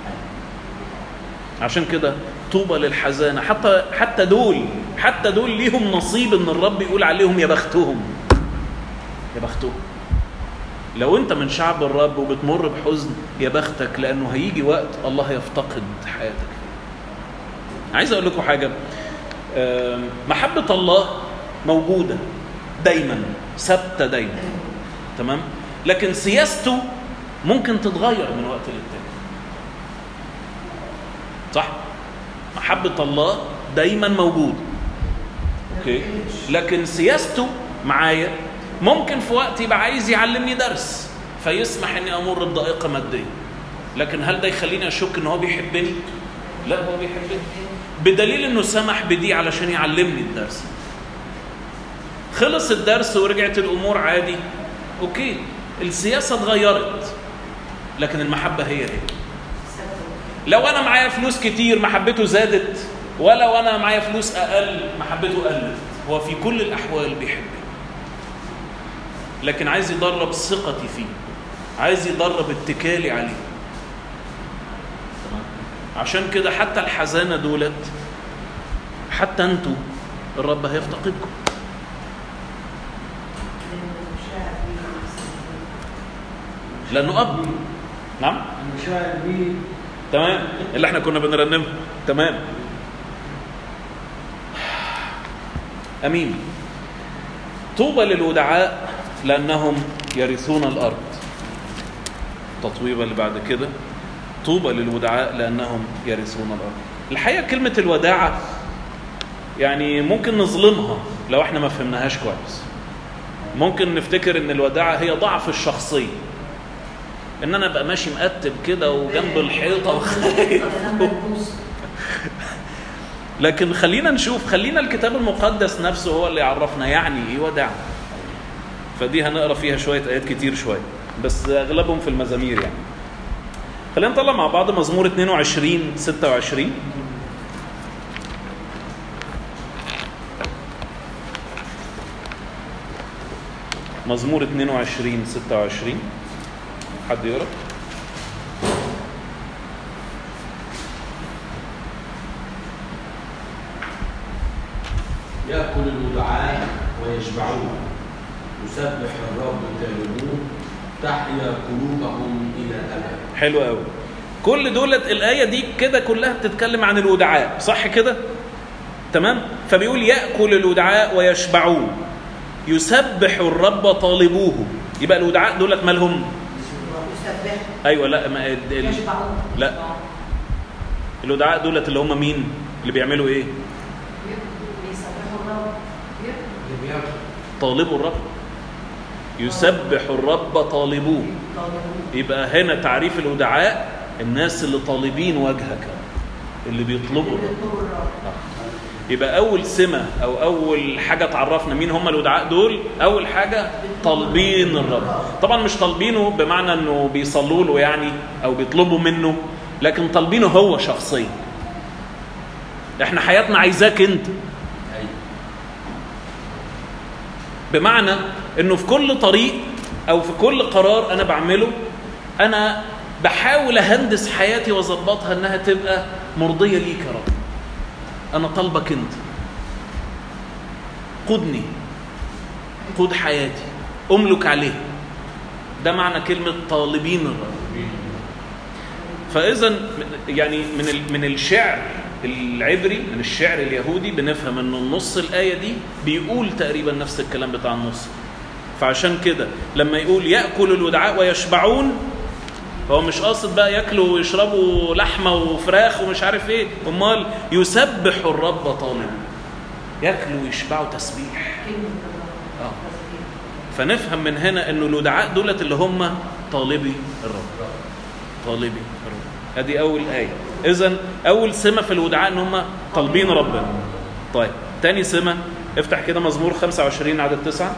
S1: عشان كده طوبى للحزانة حتى حتى دول حتى دول ليهم نصيب ان الرب يقول عليهم يا بختهم يا بختهم لو انت من شعب الرب وبتمر بحزن يا بختك لانه هيجي وقت الله يفتقد حياتك فيه عايز اقول لكم حاجه آم، محبه الله موجوده دايما ثابته دايما تمام لكن سياسته ممكن تتغير من وقت للتاني صح محبه الله دايما موجوده اوكي لكن سياسته معايا ممكن في وقت يبقى عايز يعلمني درس فيسمح اني امر بضائقه ماديه لكن هل ده يخليني اشك ان هو بيحبني لا هو بيحبني بدليل انه سمح بدي علشان يعلمني الدرس خلص الدرس ورجعت الامور عادي اوكي السياسه اتغيرت لكن المحبه هي هي لو انا معايا فلوس كتير محبته زادت ولو انا معايا فلوس اقل محبته قلت هو في كل الاحوال بيحبني لكن عايز يدرب ثقتي فيه عايز يدرب اتكالي عليه تمام؟ عشان كده حتى الحزانه دولت حتى انتوا الرب هيفتقدكم لانه اب نعم
S4: المشاعر دي
S1: تمام اللي احنا كنا بنرنمها تمام امين طوبى للودعاء لانهم يرثون الارض التطويبه اللي بعد كده طوبى للودعاء لانهم يرثون الارض الحقيقه كلمه الوداعه يعني ممكن نظلمها لو احنا ما فهمناهاش كويس ممكن نفتكر ان الوداعه هي ضعف الشخصيه ان انا ابقى ماشي مقتب كده وجنب الحيطه وخايف لكن خلينا نشوف خلينا الكتاب المقدس نفسه هو اللي يعرفنا يعني ايه وداع فدي هنقرا فيها شويه ايات كتير شويه بس اغلبهم في المزامير يعني خلينا نطلع مع بعض مزمور 22 26 مزمور 22 26 حد يقرا
S2: يأكل الودعاء ويشبعون يسبح الرب تائبون تحيا قلوبهم إلى الأبد
S1: حلو قوي كل دولت الآية دي كده كلها بتتكلم عن الودعاء صح كده تمام فبيقول ياكل الودعاء ويشبعون يسبح الرب طالبوه يبقى الودعاء دولت مالهم
S3: يسبح
S1: ايوه لا ما ال- ال-
S3: يشبعون
S1: لا. الودعاء دولت اللي هم مين اللي بيعملوا ايه
S3: بيسبحوا الرب
S2: اللي بياكل
S1: طالبوا الرب يسبح الرب طالبوه
S3: طالبون
S1: يبقى هنا تعريف الودعاء الناس اللي طالبين وجهك اللي بيطلبوا الرب
S3: بيطلبوا الرب
S1: يبقى اول سمه او اول حاجه تعرفنا مين هم الودعاء دول اول حاجه طالبين الرب طبعا مش طالبينه بمعنى انه بيصلوا له يعني او بيطلبوا منه لكن طالبينه هو شخصيا احنا حياتنا عايزاك انت
S2: ايوه
S1: بمعنى انه في كل طريق او في كل قرار انا بعمله انا بحاول اهندس حياتي واظبطها انها تبقى مرضيه ليك يا رب انا طالبك انت قودني قود حياتي املك عليه ده معنى كلمه طالبين الرب فاذا يعني من ال- من الشعر العبري من الشعر اليهودي بنفهم ان النص الايه دي بيقول تقريبا نفس الكلام بتاع النص فعشان كده لما يقول ياكل الودعاء ويشبعون هو مش قاصد بقى ياكلوا ويشربوا لحمه وفراخ ومش عارف ايه امال يسبح الرب طالب ياكلوا ويشبعوا تسبيح
S3: كلمة الرب
S1: آه. فنفهم من هنا انه الودعاء دولت اللي هم طالبي الرب طالبي الرب ادي اول ايه اذا اول سمه في الودعاء ان هم طالبين ربنا طيب تاني سمه افتح كده مزمور 25 عدد تسعة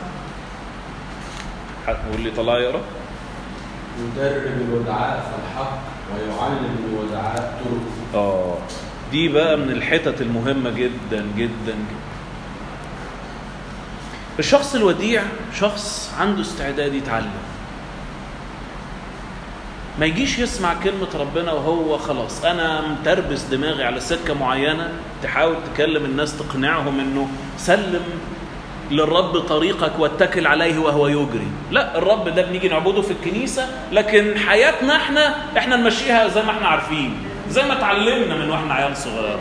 S1: واللي طلع يقرا
S2: يدرب الودعاء في الحق ويعلم الودعاء طرق
S1: اه دي بقى من الحتت المهمه جدا جدا جدا الشخص الوديع شخص عنده استعداد يتعلم ما يجيش يسمع كلمة ربنا وهو خلاص أنا متربس دماغي على سكة معينة تحاول تكلم الناس تقنعهم إنه سلم للرب طريقك واتكل عليه وهو يجري لا الرب ده بنيجي نعبده في الكنيسة لكن حياتنا احنا احنا نمشيها زي ما احنا عارفين زي ما اتعلمنا من واحنا عيال صغيرة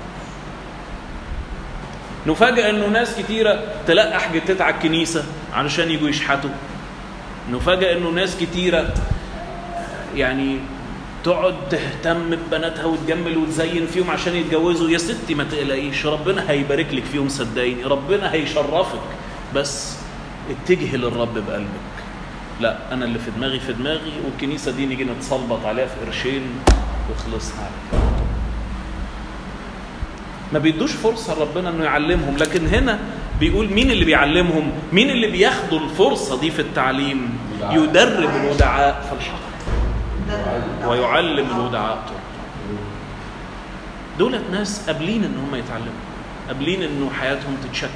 S1: نفاجئ انه ناس كتيرة تلقح جتت على الكنيسة علشان يجوا يشحتوا نفاجئ انه ناس كتيرة يعني تقعد تهتم ببناتها وتجمل وتزين فيهم عشان يتجوزوا يا ستي ما تقلقيش ربنا هيبارك لك فيهم صدقيني ربنا هيشرفك بس اتجهي للرب بقلبك لا انا اللي في دماغي في دماغي والكنيسه دي نيجي نتصلبط عليها في قرشين وخلصنا على كده ما بيدوش فرصة لربنا انه يعلمهم لكن هنا بيقول مين اللي بيعلمهم مين اللي بياخدوا الفرصة دي في التعليم يدرب الودعاء في الحق ويعلم الودعاء طرق دولت ناس قابلين ان هم يتعلموا قابلين انه حياتهم تتشكل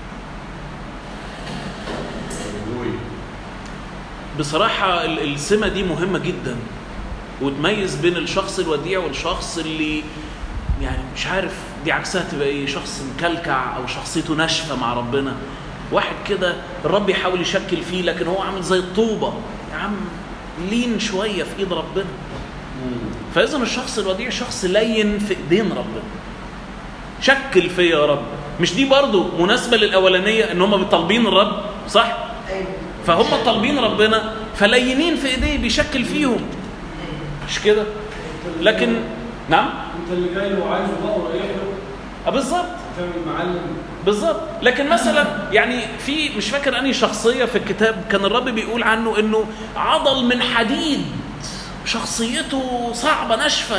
S2: هللويا
S1: بصراحة ال- السمة دي مهمة جدا وتميز بين الشخص الوديع والشخص اللي يعني مش عارف دي عكسها تبقى ايه شخص مكلكع او شخصيته ناشفة مع ربنا واحد كده الرب يحاول يشكل فيه لكن هو عامل زي الطوبة يا عم لين شوية في ايد ربنا فاذا الشخص الوديع شخص لين في ايدين ربنا شكل فيا يا رب مش دي برضو مناسبة للأولانية ان هم طالبين الرب صح؟
S3: ايوه
S1: فهم طالبين ربنا فلينين في ايديه بيشكل فيهم مش كده لكن نعم
S4: انت اللي جاي له وعايزه بقى ورايح له
S1: آه بالظبط
S4: فاهم المعلم
S1: بالظبط لكن مثلا يعني في مش فاكر انهي شخصيه في الكتاب كان الرب بيقول عنه انه عضل من حديد شخصيته صعبه ناشفه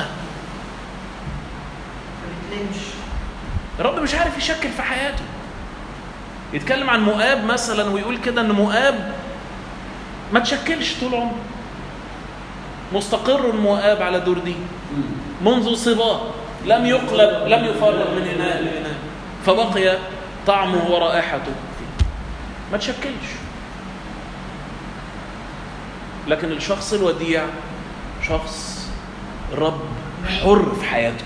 S3: ما بتلمش
S1: الرب مش عارف يشكل في حياته يتكلم عن مؤاب مثلا ويقول كده ان مؤاب ما تشكلش طول عمره مستقر مؤاب على دردين منذ صباه لم يقلب لم يفرغ من اناء لاناء فبقي طعمه ورائحته فيه ما تشكلش لكن الشخص الوديع شخص الرب حر في حياته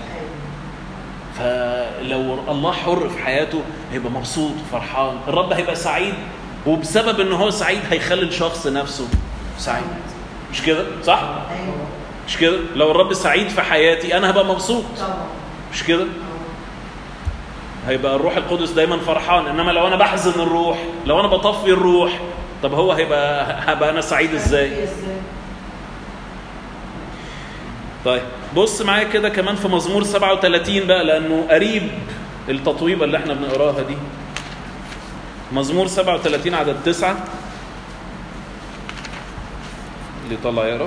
S1: فلو الله حر في حياته هيبقى مبسوط وفرحان الرب هيبقى سعيد وبسبب ان هو سعيد هيخلي الشخص نفسه سعيد مش كده صح
S3: ايوه
S1: مش كده لو الرب سعيد في حياتي انا هبقى مبسوط
S3: طبعا
S1: مش كده هيبقى الروح القدس دايما فرحان انما لو انا بحزن الروح لو انا بطفي الروح طب هو هيبقى هبقى انا سعيد ازاي طيب بص معايا كده كمان في مزمور 37 بقى لانه قريب التطويبه اللي احنا بنقراها دي مزمور 37 عدد تسعة اللي طلع يقرا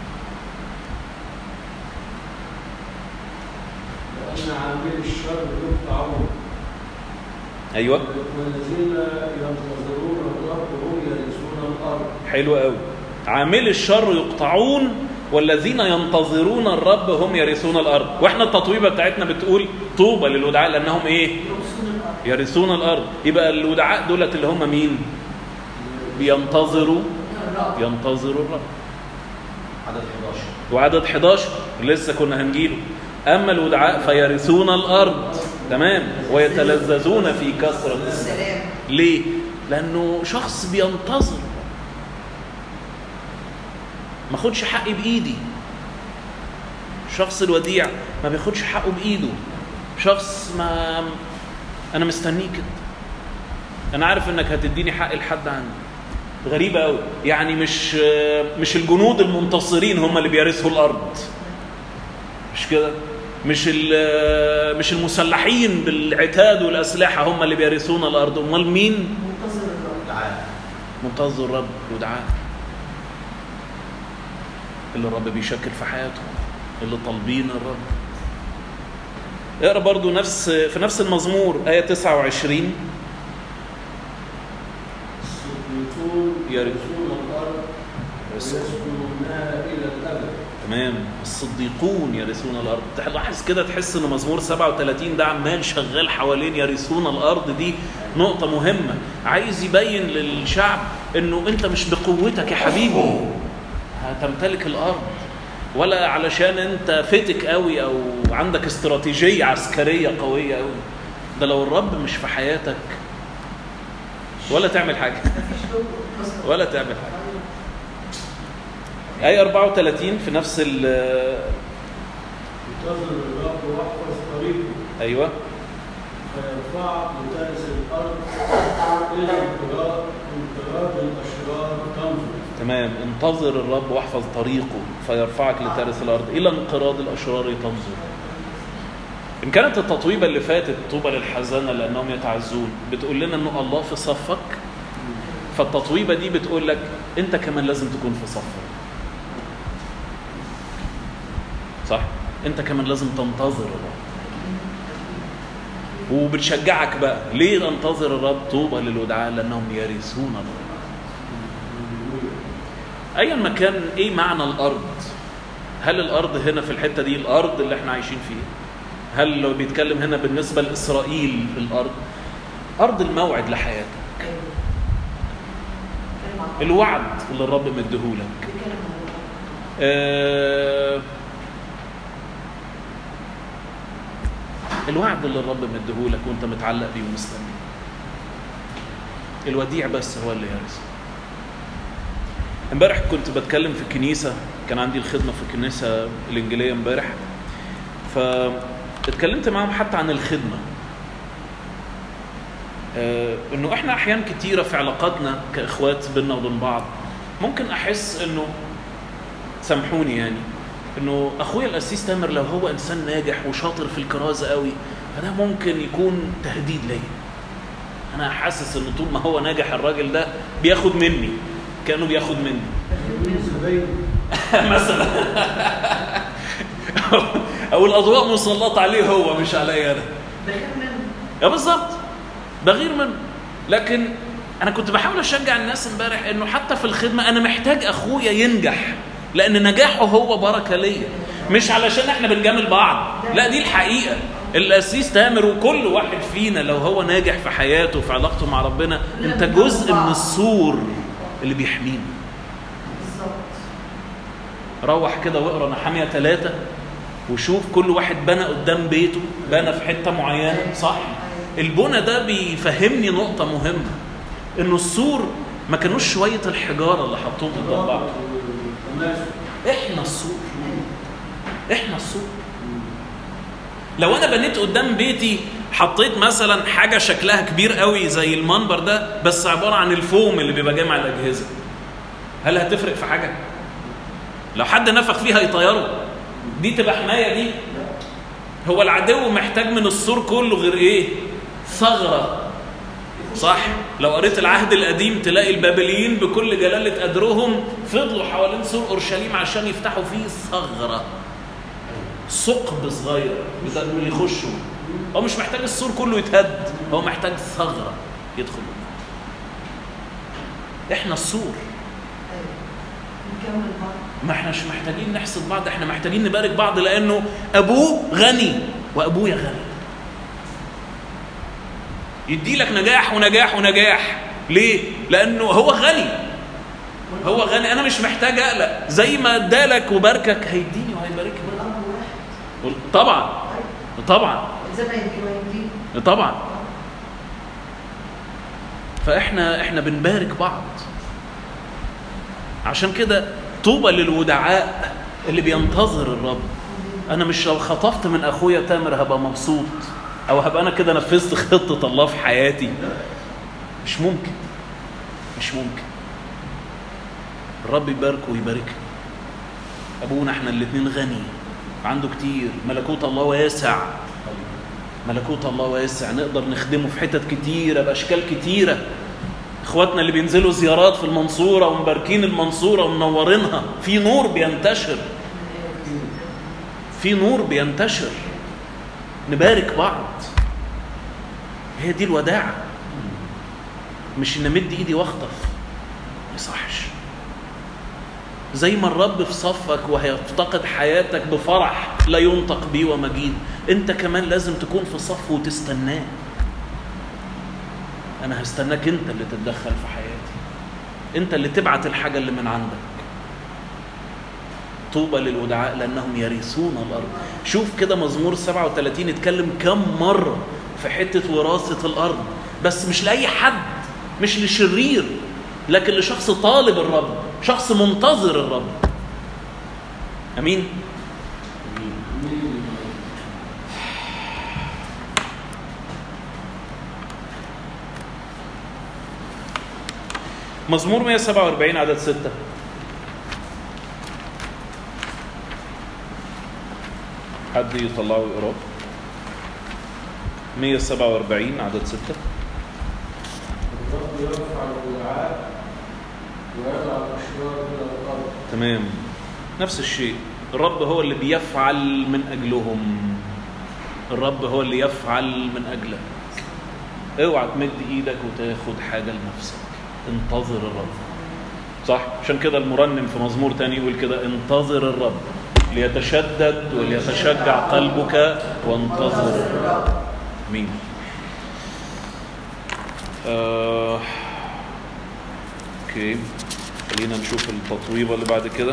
S4: لأن عامل الشر يقطعون
S1: ايوه
S4: والذين ينتظرون الرب هم يرثون الأرض
S1: حلو قوي عامل الشر يقطعون والذين ينتظرون الرب هم يرثون الارض واحنا التطويبه بتاعتنا بتقول طوبى للودعاء لانهم ايه يرثون الارض يبقى الودعاء دولت اللي هم مين بينتظروا ينتظروا الرب
S2: عدد 11
S1: وعدد 11 لسه كنا هنجيله اما الودعاء فيرثون الارض تمام ويتلذذون في كثره
S3: السلام
S1: ليه لانه شخص بينتظر ما خدش حقي بايدي الشخص الوديع ما بياخدش حقه بايده شخص ما انا مستنيك انت انا عارف انك هتديني حق لحد عندي غريبة قوي يعني مش مش الجنود المنتصرين هم اللي بيرثوا الارض مش كده مش ال- مش المسلحين بالعتاد والاسلحه هم اللي بيرثون الارض امال مين
S3: منتظر الرب
S2: تعال
S1: منتظر الرب ودعاء اللي الرب بيشكل في حياتهم اللي طالبين الرب اقرا برضو نفس في نفس المزمور آية 29
S4: الصديقون
S1: يرث-
S4: يرثون الأرض ويسكنونها إلى الأبد
S1: تمام الصديقون يرثون الارض تلاحظ كده تحس ان مزمور 37 ده عمال شغال حوالين يرثون الارض دي نقطة مهمة عايز يبين للشعب انه انت مش بقوتك يا حبيبي هتمتلك الارض ولا علشان انت فتك قوي او عندك استراتيجية عسكرية قوية قوي ده لو الرب مش في حياتك ولا تعمل حاجة
S3: مفيش قوة أصلا.
S1: ولا تعمل حاجة آية 34 في نفس ال
S4: انتظر الرب واحفظ طريقه
S1: أيوه
S4: فيرفعك لترث الأرض إلى انقراض انقراض الأشرار تنظر
S1: تمام انتظر الرب واحفظ طريقه فيرفعك لترث الارض الى انقراض الاشرار تنظر ان كانت التطويبه اللي فاتت طوبى للحزانه لانهم يتعزون بتقول لنا انه الله في صفك فالتطويبه دي بتقول لك انت كمان لازم تكون في صفك صح انت كمان لازم تنتظر الرب وبتشجعك بقى ليه انتظر الرب طوبى للودعاء لانهم يرثون الرب ايا ما كان ايه معنى الارض هل الارض هنا في الحته دي الارض اللي احنا عايشين فيها هل لو بيتكلم هنا بالنسبه لاسرائيل الارض ارض الموعد لحياتك
S3: أيوة. كلام عن-
S1: الوعد اللي الرب مديهولك
S3: بيتكلم عن الرب.
S1: آه، الوعد اللي الرب مديهولك وانت متعلق بيه ومستني الوديع بس هو اللي يرث امبارح كنت بتكلم في الكنيسة كان عندي الخدمة في الكنيسة الإنجيلية امبارح فاتكلمت معاهم حتى عن الخدمة آه، انه احنا احيان كتيرة في علاقاتنا كاخوات بينا وبين بعض ممكن احس انه سامحوني يعني انه اخويا القسيس تامر لو هو انسان ناجح وشاطر في الكرازه قوي فده ممكن يكون تهديد ليا انا حاسس ان طول ما هو ناجح الراجل ده بياخد مني كانه بياخد مني
S4: من زباين
S1: مثلا او الاضواء مسلطه عليه هو مش عليا انا
S3: بخاف منه
S1: يا بالظبط بغير منه لكن انا كنت بحاول اشجع الناس امبارح انه حتى في الخدمه انا محتاج اخويا ينجح لان نجاحه هو بركه ليا مش علشان احنا بنجامل بعض لا دي الحقيقه القسيس تامر وكل واحد فينا لو هو ناجح في حياته في علاقته مع ربنا انت جزء من السور اللي بيحمينا
S3: بالظبط
S1: روح كده واقرا نحاميه ثلاثة وشوف كل واحد بنى قدام بيته بنى في حته معينه صح البنى ده بيفهمني نقطه مهمه انه السور ما كانوش شويه الحجاره اللي حطوهم قدام بعض
S4: والتماسك
S1: احنا السور احنا السور لو انا بنيت قدام بيتي حطيت مثلا حاجه شكلها كبير قوي زي المنبر ده بس عباره عن الفوم اللي بيبقى جاي مع الاجهزه هل هتفرق في حاجه لو حد نفخ فيها يطيره دي تبقى حمايه دي هو العدو محتاج من السور كله غير ايه ثغره صح لو قريت العهد القديم تلاقي البابليين بكل جلالة قدرهم فضلوا حوالين سور أورشليم عشان يفتحوا فيه ثغرة ثقب صغير بدل يخشوا هو مش محتاج السور كله يتهد هو محتاج ثغرة يدخل منها احنا السور
S3: ايوه نكمل بعض
S1: ما احناش محتاجين نحسد بعض احنا محتاجين نبارك بعض لانه ابوه غني وابويا غني يدي لك نجاح ونجاح ونجاح ليه لانه هو غني هو غني انا مش محتاج اقلق زي ما ادالك وباركك هيديني وهيباركني
S3: والامر واحد
S1: طبعا
S3: ايوه
S1: طبعا
S3: زي ما يدي ويدي
S1: طبعا فاحنا احنا بنبارك بعض عشان كده طوبى للودعاء اللي بينتظر الرب انا مش لو خطفت من اخويا تامر هبقى مبسوط او هبقى انا كده نفذت خطه الله في حياتي مش ممكن مش ممكن الرب يباركه ويباركني ابونا احنا الاتنين غني عنده كتير ملكوت الله واسع ملكوت الله واسع نقدر نخدمه في حتت كتيره باشكال كتيره اخواتنا اللي بينزلوا زيارات في المنصوره ومباركين المنصوره ومنورينها في نور بينتشر في نور بينتشر نبارك بعض هي دي الوداعه مش ان امد ايدي واخطف ما يصحش زي ما الرب في صفك وهيفتقد حياتك بفرح لا ينطق بيه ومجيد انت كمان لازم تكون في صف وتستناه انا هستناك انت اللي تتدخل في حياتي انت اللي تبعت الحاجه اللي من عندك طوبى للودعاء لانهم يرثون الارض شوف كده مزمور 37 اتكلم كم مره في حته وراثه الارض بس مش لاي حد مش لشرير لكن لشخص طالب الرب شخص منتظر الرب امين مزمور 147 عدد 6 حد يطلعه ويقراه 147 عدد 6
S4: الرب يرفع الودعاء ويضع الاشرار الى الارض
S1: تمام نفس الشيء الرب هو اللي بيفعل من اجلهم الرب هو اللي يفعل من اجلك اوعى تمد ايدك وتاخد حاجه لنفسك انتظر الرب صح عشان كده المرنم في مزمور تاني يقول كده انتظر الرب ليتشدد وليتشجع قلبك وانتظر الرب مين آه... اوكي خلينا نشوف التطويبه اللي بعد كده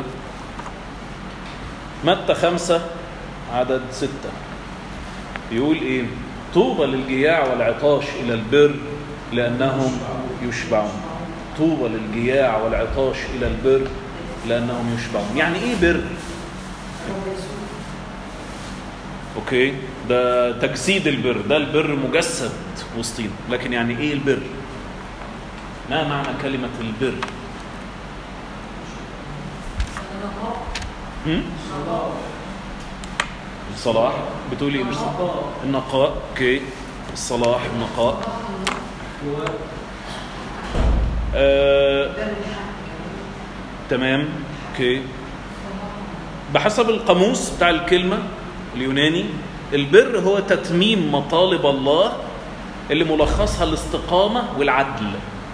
S1: متى خمسة عدد ستة يقول ايه طوبى للجياع والعطاش الى البر لانهم يشبعون طوبى للجياع والعطاش الى البر لانهم يشبعون يعني ايه بر اوكي ده تجسيد البر ده البر مجسد وسطينا لكن يعني ايه البر ما معنى كلمة البر هم؟ الصلاح بتقولي ايه مش صح؟ النقاء اوكي الصلاح النقاء آه،
S3: ده الحق
S1: تمام اوكي بحسب القاموس بتاع الكلمة اليوناني البر هو تتميم مطالب الله اللي ملخصها الاستقامة والعدل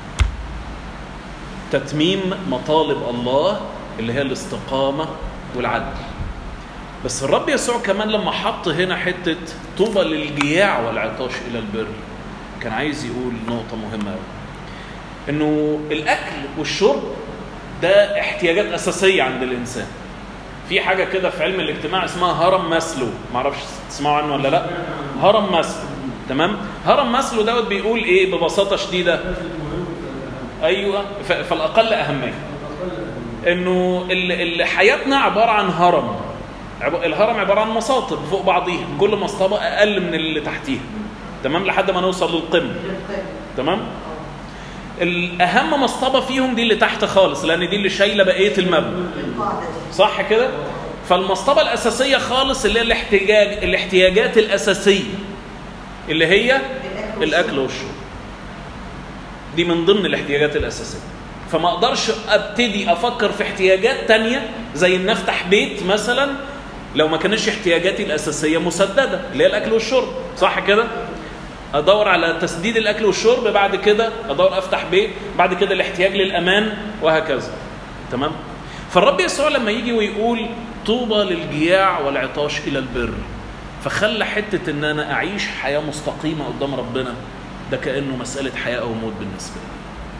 S1: تتميم مطالب الله اللي هي الاستقامة والعدل بس الرب يسوع كمان لما حط هنا حتة طوبى للجياع والعطاش إلى البر كان عايز يقول نقطة مهمة أوي إنه الأكل والشرب ده احتياجات أساسية عند الإنسان في حاجة كده في علم الاجتماع اسمها هرم ماسلو معرفش تسمعوا عنه ولا لا هرم ماسلو تمام هرم ماسلو دوت بيقول ايه ببساطة شديدة ايوه ف- فالاقل اهميه انه ال- ال- حياتنا عباره عن هرم عب- الهرم عباره عن مساطب فوق بعضيها كل مسطبه اقل من اللي تحتيها تمام لحد ما نوصل للقمه
S3: للقمة
S1: تمام
S3: اه
S1: الاهم مصطبه فيهم دي اللي تحت خالص لان دي اللي شايله بقيه المبنى
S3: القاعدة دي
S1: صح كده فالمصطبه الاساسيه خالص اللي هي الاحتياج الاحتياجات الاساسيه اللي هي
S3: الأكل
S1: الاكل والشرب دي من ضمن الاحتياجات الاساسيه فما اقدرش ابتدي افكر في احتياجات تانية زي ان افتح بيت مثلا لو ما كانش احتياجاتي الاساسيه مسدده اللي هي الاكل والشرب صح كده ادور على تسديد الاكل والشرب بعد كده ادور افتح بيت بعد كده الاحتياج للامان وهكذا تمام فالرب يسوع لما يجي ويقول طوبى للجياع والعطاش الى البر فخلى حته ان انا اعيش حياه مستقيمه قدام ربنا ده كانه مساله حياه او موت بالنسبه لي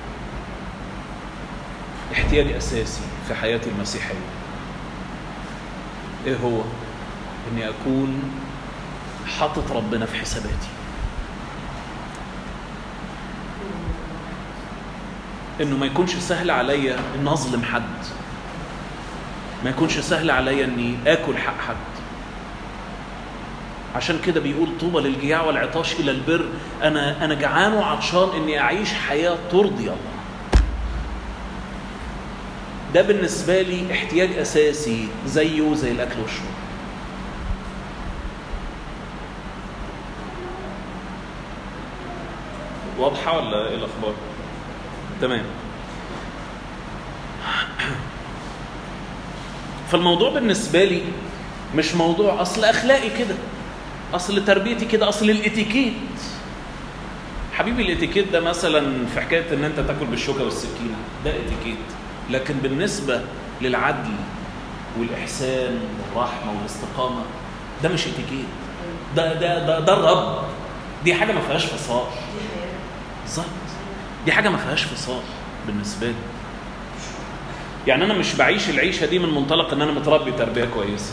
S1: احتياج اساسي في حياتي المسيحيه ايه هو اني اكون حاطط ربنا في حساباتي انه ما يكونش سهل عليا ان اظلم حد ما يكونش سهل عليا اني اكل حق حد عشان كده بيقول طوبى للجياع والعطاش الى البر انا انا جعان وعطشان اني اعيش حياه ترضي الله ده بالنسبه لي احتياج اساسي زيه زي الاكل والشرب واضحه ولا ايه الاخبار تمام فالموضوع بالنسبه لي مش موضوع اصل اخلاقي كده اصل تربيتي كده اصل الاتيكيت حبيبي الاتيكيت ده مثلا في حكايه ان انت تاكل بالشوكه والسكينه ده اتيكيت لكن بالنسبه للعدل والاحسان والرحمه والاستقامه ده مش اتيكيت ده ده ده, ده الرب دي حاجه ما فيهاش فصال
S3: دي حياة
S1: بالظبط دي حاجه ما فيهاش فصال بالنسبه لي يعني انا مش بعيش العيشه دي من منطلق ان انا متربي تربيه كويسه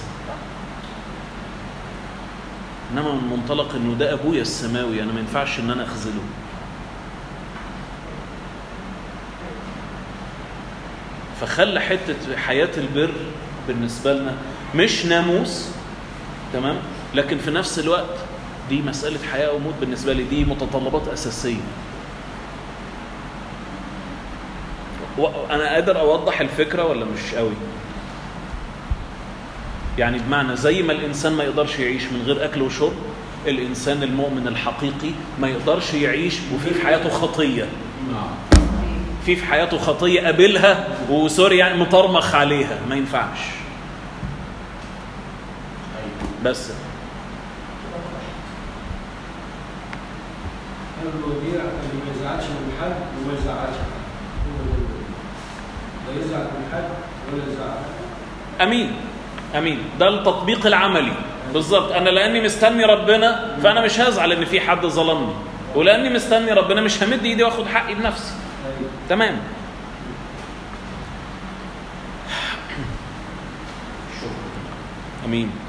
S1: انما من منطلق انه ده ابويا السماوي انا ما ينفعش ان انا اخذله فخلى حته حياه البر بالنسبه لنا مش ناموس تمام لكن في نفس الوقت دي مساله حياه وموت بالنسبه لي دي متطلبات اساسيه و- انا قادر اوضح الفكره ولا مش قوي يعني بمعنى زي ما الانسان ما يقدرش يعيش من غير اكل وشرب الانسان المؤمن الحقيقي ما يقدرش يعيش وفي في حياته خطيه
S2: نعم
S1: في في حياته خطيه قابلها وسوري يعني مطرمخ عليها ما ينفعش بس
S4: الوديع اللي ما يزعلش من حد وما يزعلش حد هو ده الوديع. لا يزعل من حد ولا يزعل حد
S1: امين امين ده التطبيق العملي بالظبط انا لاني مستني ربنا فانا مش هزعل ان في حد ظلمني ولاني مستني ربنا مش همد ايدي واخد حقي بنفسي
S4: أيوة.
S1: تمام امين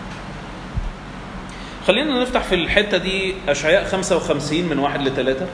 S1: خلينا نفتح في الحته دي اشعياء 55 من واحد لثلاثه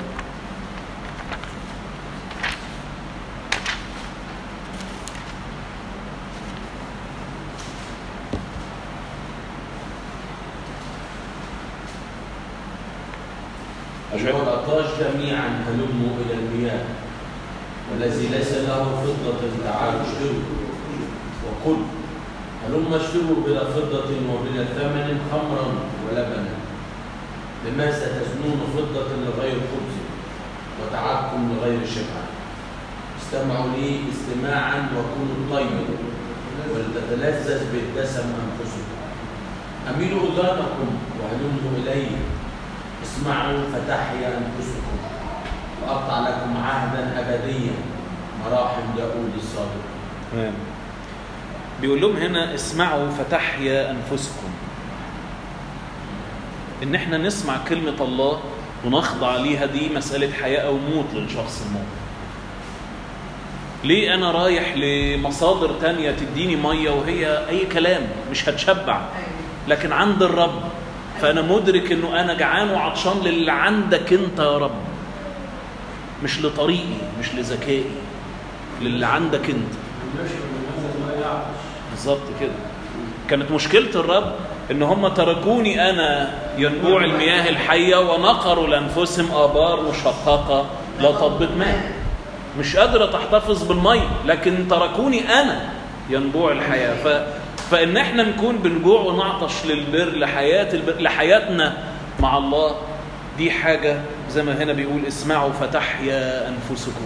S2: أيها الأطاش جميعا هلموا إلى المياه والذي ليس له فضة تعالوا اشتروا وكل هلم اشتروا بلا فضة وبلا ثمن خمرا ولبنا لماذا تزنون فضة لغير خبز وتعبكم لغير شبع استمعوا لي استماعا وكونوا طيبا ولتتلذذ بالدسم أنفسكم أميلوا أذانكم وهلموا إلي اسمعوا فتحيا أنفسكم وأقطع لكم عهدا أبديا مراحم داود الصادق
S1: تمام بيقول لهم هنا اسمعوا فتحيا انفسكم ان احنا نسمع كلمه الله ونخضع ليها دي مساله حياه او موت للشخص المؤمن ليه انا رايح لمصادر تانية تديني ميه وهي اي كلام مش هتشبع
S3: ايوه
S1: لكن عند الرب فانا مدرك انه انا جعان وعطشان للي عندك انت يا رب مش لطريقي مش لذكائي للي عندك انت
S4: النشر من هذا ما يعطش
S1: بالظبط كده كانت مشكلة الرب ان هم تركوني انا ينبوع المياه الحيه ونقروا لانفسهم ابار مشققه لا تضبط ماء مش قادره تحتفظ بالميه لكن تركوني انا ينبوع الحياه ف... فان احنا نكون بنجوع ونعطش للبر لحياه البر لحياتنا مع الله دي حاجه زي ما هنا بيقول اسمعوا فتحيا انفسكم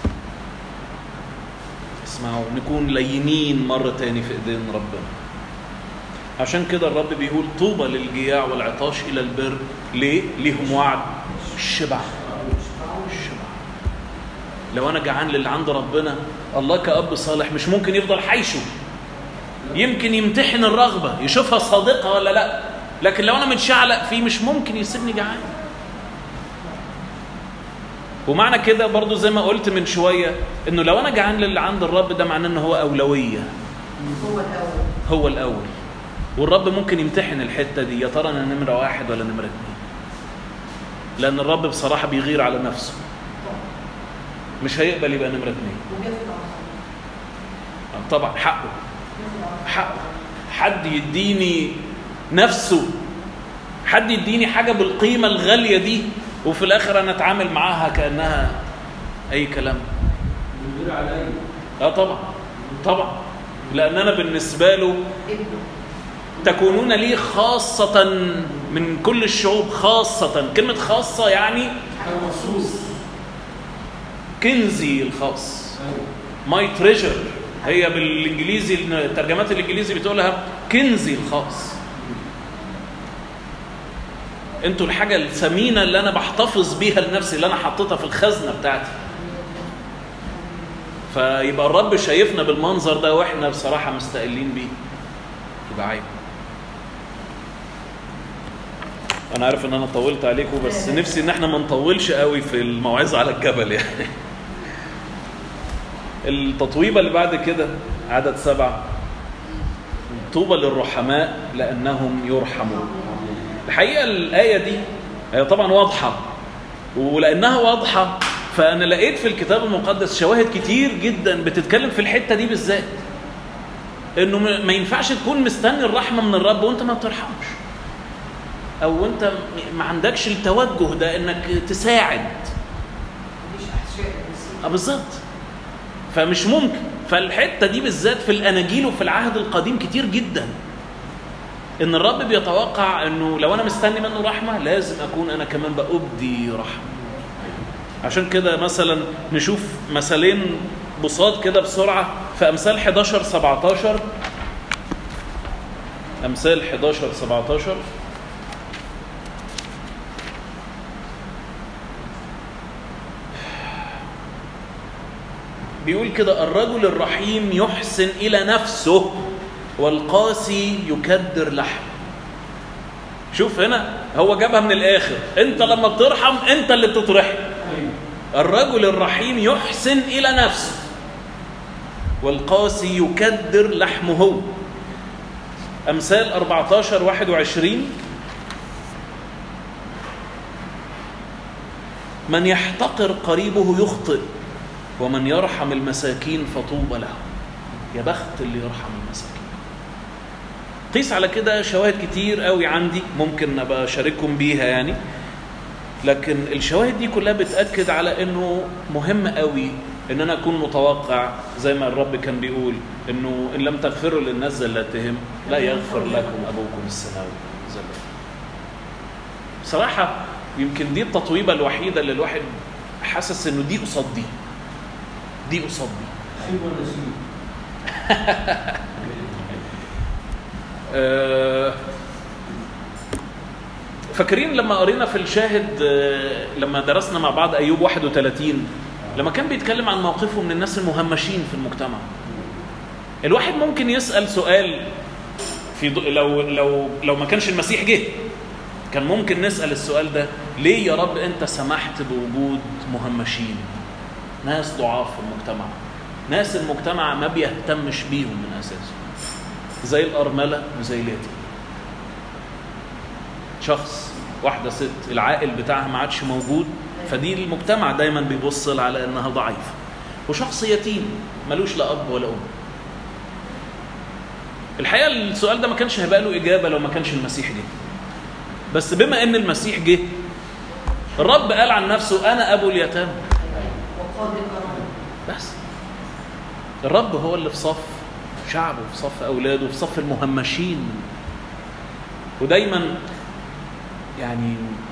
S1: اسمعوا نكون لينين مره تاني في ايدين ربنا عشان كده الرب بيقول طوبى للجياع والعطاش الى البر ليه ليهم وعد الشبع الشبع لو انا جعان للي عند ربنا الله كأب صالح مش ممكن يفضل حيشه يمكن يمتحن الرغبة يشوفها صادقة ولا لا لكن لو أنا متشعلق فيه مش ممكن يسيبني جعان ومعنى كده برضو زي ما قلت من شوية إنه لو أنا جعان للي عند الرب ده معناه إن هو أولوية
S3: هو الأول
S1: هو الأول والرب ممكن يمتحن الحتة دي يا ترى أنا نمرة واحد ولا نمرة اتنين لأن الرب بصراحة بيغير على نفسه مش هيقبل يبقى نمرة اتنين
S3: وبياخد عصا
S1: طبعا حقه
S3: بياخد عصا
S1: حقه حد يديني نفسه حد يديني حاجة بالقيمة الغالية دي وفي الآخر أنا أتعامل معاها كأنها أي كلام
S4: بيغير عليا
S1: اه طبعا طبعا لأن أنا بالنسبة له
S3: ابنه
S1: تكونون لي خاصة من كل الشعوب خاصة كلمة خاصة يعني
S4: حاجه مخصوص
S1: كنزي الخاص
S4: ايوه
S1: ماي تريجر هي بالانجليزي الترجمات الانجليزي بتقولها كنزي الخاص انتوا الحاجة الثمينة اللي انا بحتفظ بيها لنفسي اللي انا حطيتها في الخزنة بتاعتي فيبقى الرب شايفنا بالمنظر ده واحنا بصراحة مستقلين بيه يبقى عيب انا عارف ان انا طولت عليكم بس نفسي ان احنا ما نطولش قوي في الموعظة على الجبل يعني التطويبة اللي بعد كده عدد سبعة طوبى للرحماء لأنهم يرحمون الحقيقة الآية دي هي طبعا واضحة ولأنها واضحة فأنا لقيت في الكتاب المقدس شواهد كتير جدا بتتكلم في الحتة دي بالذات إنه م- ما ينفعش تكون مستني الرحمة من الرب وأنت ما بترحمش أو أنت م- ما عندكش التوجه ده إنك تساعد
S3: مفيش أحشاء بس
S1: اه بالظبط فمش ممكن فالحته دي بالذات في الاناجيل وفي العهد القديم كتير جدا ان الرب بيتوقع انه لو انا مستني منه رحمه لازم اكون انا كمان بأبدي رحمه عشان كده مثلا نشوف مثالين بساط كده بسرعه في امثال 11 17 امثال 11 17 بيقول كده الرجل الرحيم يحسن إلى نفسه والقاسي يكدر لحم شوف هنا هو جابها من الآخر أنت لما بترحم أنت اللي بتطرحم
S4: ايوه
S1: الرجل الرحيم يحسن إلى نفسه والقاسي يكدر لحمه أمثال 14 21 من يحتقر قريبه يخطئ ومن يرحم المساكين فطوبى له يا بخت اللي يرحم المساكين قيس على كده شواهد كتير قوي عندي ممكن ابقى اشارككم بيها يعني لكن الشواهد دي كلها بتاكد على انه مهم قوي ان انا اكون متوقع زي ما الرب كان بيقول انه ان لم تغفروا للناس زلاتهم لا يغفر لكم ابوكم السماوي زلات بصراحه يمكن دي التطويبه الوحيده اللي الواحد حاسس انه دي قصاد دي دي قصاد دي
S4: سيب ولا سيب
S1: آه، فاكرين لما قرينا في الشاهد آه، لما درسنا مع بعض ايوب 31 لما كان بيتكلم عن موقفه من الناس المهمشين في المجتمع الواحد ممكن يسال سؤال في ض- لو لو لو ما كانش المسيح جه كان ممكن نسال السؤال ده ليه يا رب انت سمحت بوجود مهمشين ناس ضعاف في المجتمع ناس المجتمع ما بيهتمش بيهم من اساسه زي الأرملة وزي اليتيم شخص واحدة ست العائل بتاعها ما عادش موجود فدي المجتمع دايما بيبص لها على انها ضعيفة وشخص يتيم ملوش لا أب ولا أم الحقيقه السؤال ده ما كانش هيبقى له اجابه لو ما كانش المسيح جه بس بما ان المسيح جه الرب قال عن نفسه انا ابو اليتامى
S3: وقاضي كرامه
S1: بس الرب هو اللي في صف شعبه في صف اولاده في صف المهمشين ودايما يعني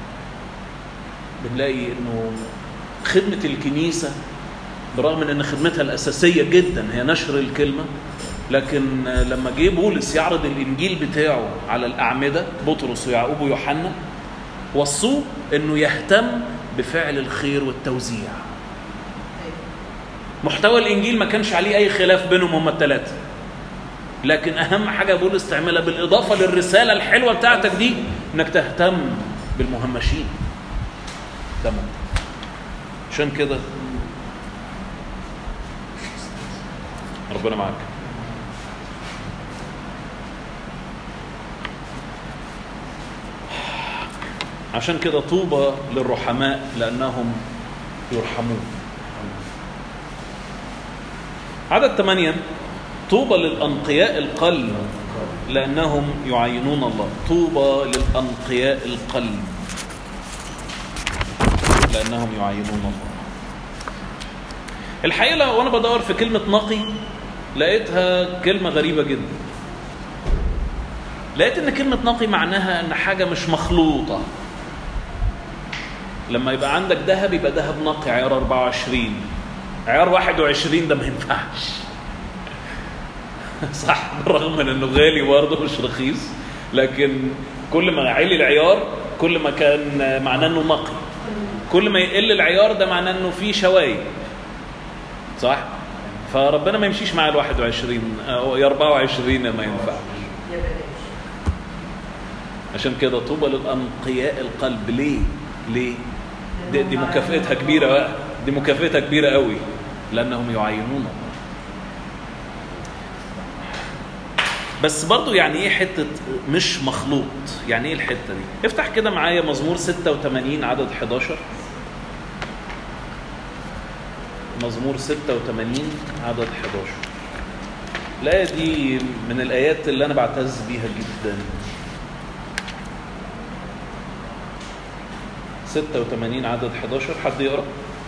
S1: بنلاقي انه خدمه الكنيسه برغم من ان خدمتها الاساسيه جدا هي نشر الكلمه لكن لما جه بولس يعرض الانجيل بتاعه على الاعمده بطرس ويعقوب ويوحنا وصوه انه يهتم بفعل الخير والتوزيع
S3: أيوة.
S1: محتوى الانجيل ما كانش عليه اي خلاف بينهم هم الثلاثه لكن اهم حاجه بولس تعملها بالاضافه للرساله الحلوه بتاعتك دي انك تهتم بالمهمشين تمام عشان كده ربنا معاك عشان كده طوبى للرحماء لانهم يرحمون عدد ثمانية طوبى للأنقياء القلب لأنهم يعينون الله طوبى للأنقياء القلب لأنهم يعينون الله الحقيقة لو وأنا بدور في كلمة نقي لقيتها كلمة غريبة جدا لقيت إن كلمة نقي معناها إن حاجة مش مخلوطة لما يبقى عندك ذهب يبقى ذهب نقي عيار 24 عيار 21 ده ما ينفعش صح بالرغم من انه غالي برضه مش رخيص لكن كل ما عالي العيار كل ما كان معناه انه نقي كل ما يقل العيار ده معناه انه في شوايب صح فربنا ما يمشيش مع ال 21 او ال 24 ما ينفعش
S3: يا بلاش
S1: عشان كده طوبى للانقياء القلب ليه ليه دي, دي مكافئتها كبيره بقى دي مكافئتها كبيره قوي لانهم يعينون الله بس برضو يعني ايه حته مش مخلوط يعني ايه الحته دي افتح كده معايا مزمور 86 عدد 11 مزمور 86 عدد 11 الآية دي من الآيات اللي أنا بعتز بيها جدا 86 عدد 11 حد يقرأ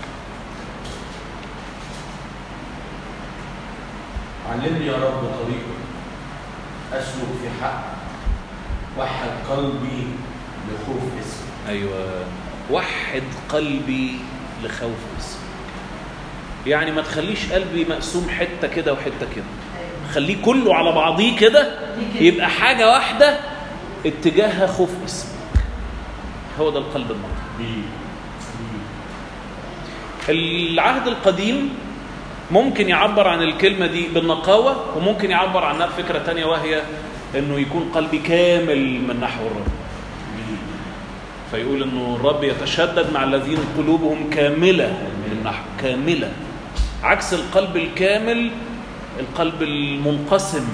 S2: علمني يا رب طريقك أسلك في حق وحد قلبي لخوف اسمك
S1: أيوة وحد قلبي لخوف اسمك يعني ما تخليش قلبي مقسوم حتة كده وحتة كده
S3: أيوة.
S1: خليه كله على بعضيه كده يبقى حاجة واحدة اتجاهها خوف اسمك هو ده القلب النقي
S2: بي
S1: العهد القديم ممكن يعبر عن الكلمة دي بالنقاوة وممكن يعبر عنها بفكرة تانية وهي انه يكون قلبي كامل من نحو الرب فيقول انه الرب يتشدد مع الذين قلوبهم كاملة من نحو كاملة عكس القلب الكامل القلب المنقسم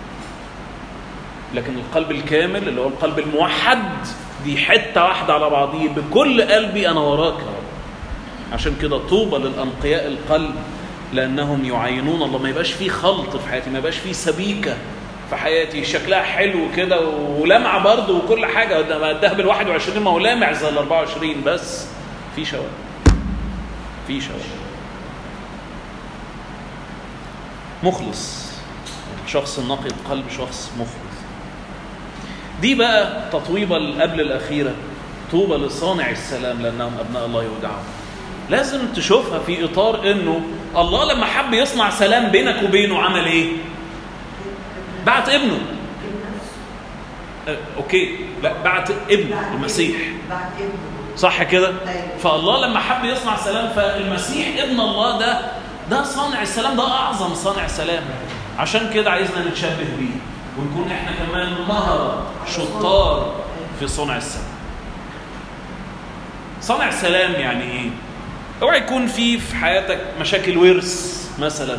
S1: لكن القلب الكامل اللي هو القلب الموحد دي حتة واحدة على بعضيه بكل قلبي أنا وراك يا رب عشان كده طوبى للأنقياء القلب لأنهم يعينون الله ما يبقاش فيه خلط في حياتي ما يبقاش فيه سبيكة في حياتي شكلها حلو كده ولمعة برضه وكل حاجة ده ما الذهب ال 21 ما هو لامع زي ال 24 بس في شوائب في شوائب مخلص شخص نقي القلب شخص مخلص دي بقى تطويبة قبل الأخيرة طوبى لصانع السلام لأنهم أبناء الله يودعون لازم تشوفها في إطار إنه الله لما حب يصنع سلام بينك وبينه عمل إيه؟ بعت ابنه أه، أوكي لا بعت ابنه المسيح
S3: بعد ابنه
S1: صح كده؟
S3: أيوة.
S1: فالله لما حب يصنع سلام فالمسيح ابن الله ده ده صانع السلام ده أعظم صانع سلام عشان كده عايزنا نتشبه بيه ونكون احنا كمان مهرة شطار في صنع السلام صنع سلام يعني ايه؟ اوعى يكون في في حياتك مشاكل ورث مثلا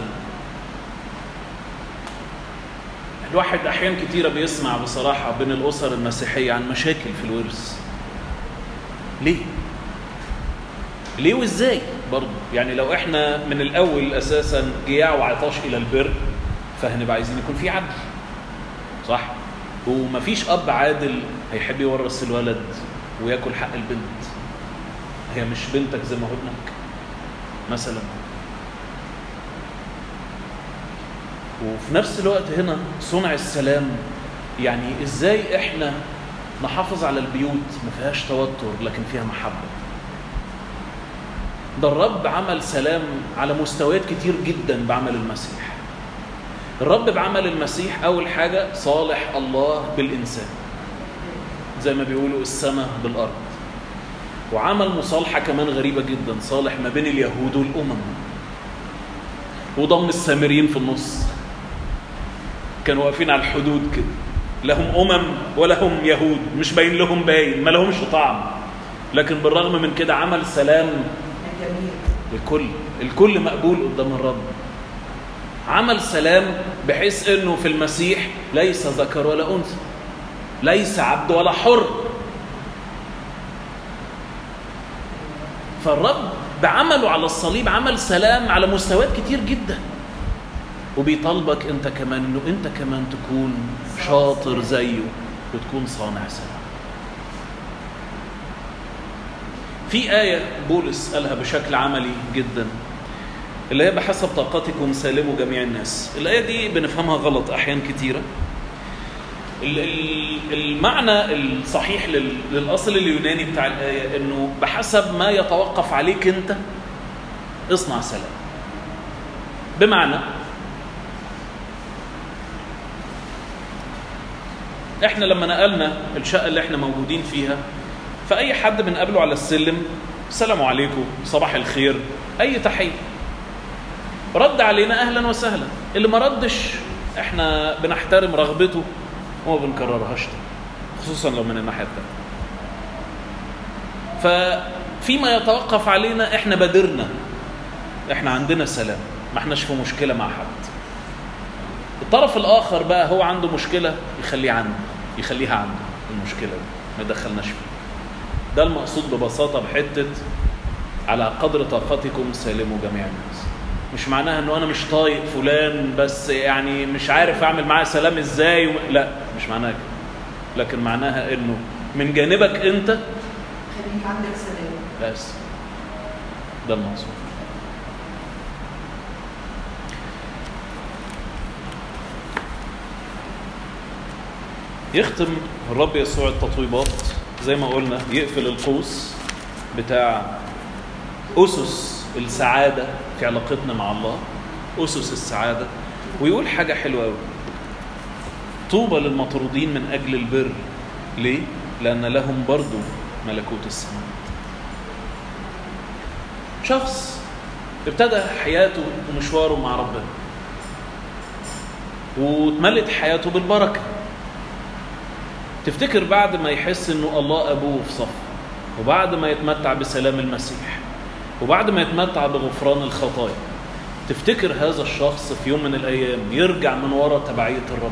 S1: الواحد احيان كتيره بيسمع بصراحه بين الاسر المسيحيه عن مشاكل في الورث ليه ليه وازاي برضه يعني لو احنا من الاول اساسا جياع وعطاش الى البر فهنبقى عايزين يكون في عدل صح ومفيش اب عادل هيحب يورث الولد وياكل حق البنت هي مش بنتك زي ما هو ابنك مثلا وفي نفس الوقت هنا صنع السلام يعني ازاي احنا نحافظ على البيوت ما فيهاش توتر لكن فيها محبه ده الرب عمل سلام على مستويات كتير جدا بعمل المسيح الرب بعمل المسيح اول حاجه صالح الله بالانسان زي ما بيقولوا السماء بالارض وعمل مصالحه كمان غريبه جدا صالح ما بين اليهود والامم وضم السامريين في النص كانوا واقفين على الحدود كده لهم امم ولهم يهود مش باين لهم باين ما لهمش طعم لكن بالرغم من كده عمل سلام
S3: الجميل
S1: الكل الكل مقبول قدام الرب عمل سلام بحيث انه في المسيح ليس ذكر ولا انثى ليس عبد ولا حر فالرب بعمله على الصليب عمل سلام على مستويات كتير جدا وبيطالبك انت كمان انه انت كمان تكون شاطر زيه وتكون صانع سلام في آية بولس قالها بشكل عملي جدا اللي هي بحسب طاقتكم سالموا جميع الناس الآية دي بنفهمها غلط أحيان كتيرة ال- ال- المعنى الصحيح لل- للأصل اليوناني بتاع الآية إنه بحسب ما يتوقف عليك أنت اصنع سلام بمعنى احنا لما نقلنا الشقة اللي احنا موجودين فيها فأي حد بنقابله على السلم السلام عليكم صباح الخير أي تحية رد علينا أهلا وسهلا اللي ما ردش احنا بنحترم رغبته وما بنكررهاش تاني خصوصا لو من الناحية التانية ففيما يتوقف علينا احنا بادرنا احنا عندنا سلام ما احناش في مشكلة مع حد الطرف الآخر بقى هو عنده مشكلة يخليه عنده يخليها عنده المشكلة دي ما يدخلناش فيها ده المقصود ببساطة بحتة على قدر طاقتكم سالموا جميع الناس مش معناها انه انا مش طايق فلان بس يعني مش عارف اعمل معاه سلام ازاي وم... لا مش معناها كده لكن معناها انه من جانبك انت
S3: خليك عندك سلام
S1: بس ده المقصود يختم الرب يسوع التطويبات زي ما قلنا يقفل القوس بتاع أسس السعادة في علاقتنا مع الله أسس السعادة ويقول حاجة حلوة أوي طوبى للمطرودين من أجل البر ليه؟ لأن لهم برضو ملكوت السماء شخص ابتدى حياته ومشواره مع ربنا واتملت حياته بالبركه تفتكر بعد ما يحس انه الله ابوه في صف وبعد ما يتمتع بسلام المسيح وبعد ما يتمتع بغفران الخطايا تفتكر هذا الشخص في يوم من الايام يرجع من وراء تبعيه الرب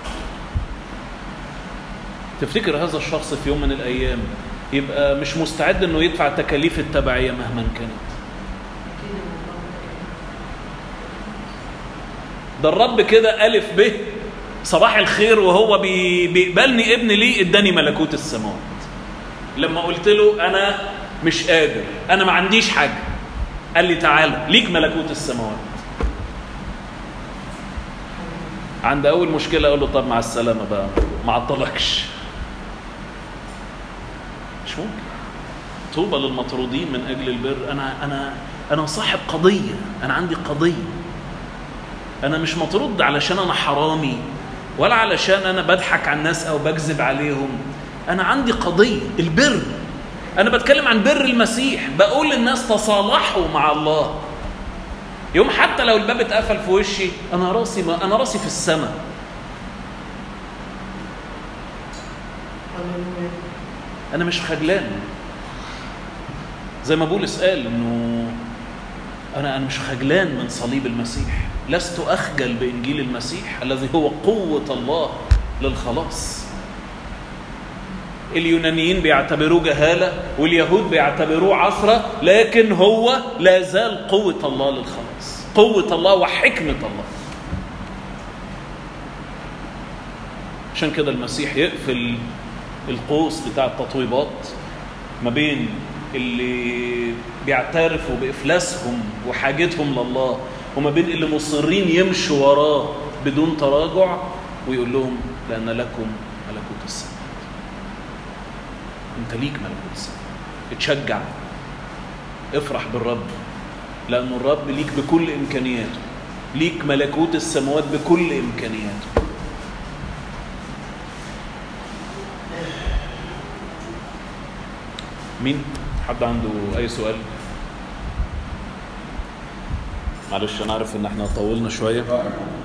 S1: تفتكر هذا الشخص في يوم من الايام يبقى مش مستعد انه يدفع تكاليف التبعيه مهما كانت
S3: كده والله.
S1: ده الرب كده ألف به صباح الخير وهو بي- بيقبلني ابن ليه اداني ملكوت السماوات لما قلت له انا مش قادر انا ما عنديش حاجه قال لي تعالى ليك ملكوت السماوات عند اول مشكله اقول له طب مع السلامه بقى ما عطلكش مش ممكن طوبى للمطرودين من اجل البر انا انا انا صاحب قضيه انا عندي قضيه انا مش مطرود علشان انا حرامي ولا علشان انا بضحك على الناس او بكذب عليهم انا عندي قضيه البر انا بتكلم عن بر المسيح بقول للناس تصالحوا مع الله يوم حتى لو الباب اتقفل في وشي انا راسي ما انا راسي في السماء
S3: هللويا.
S1: انا مش خجلان زي ما بولس قال انه انا انا مش خجلان من صليب المسيح لست اخجل بانجيل المسيح الذي هو قوه الله للخلاص اليونانيين بيعتبروه جهاله واليهود بيعتبروه عثره لكن هو لا زال قوه الله للخلاص قوه الله وحكمه الله عشان كده المسيح يقفل القوس بتاع التطويبات ما بين اللي بيعترفوا بإفلاسهم وحاجتهم لله وما بين اللي مصرين يمشوا وراه بدون تراجع ويقول لهم لأن لكم ملكوت السماء انت ليك ملكوت السماء اتشجع افرح بالرب لأن الرب ليك بكل إمكانياته ليك ملكوت السماوات بكل إمكانياته مين حد عنده أي سؤال معلش أنا عارف إن احنا طولنا شوية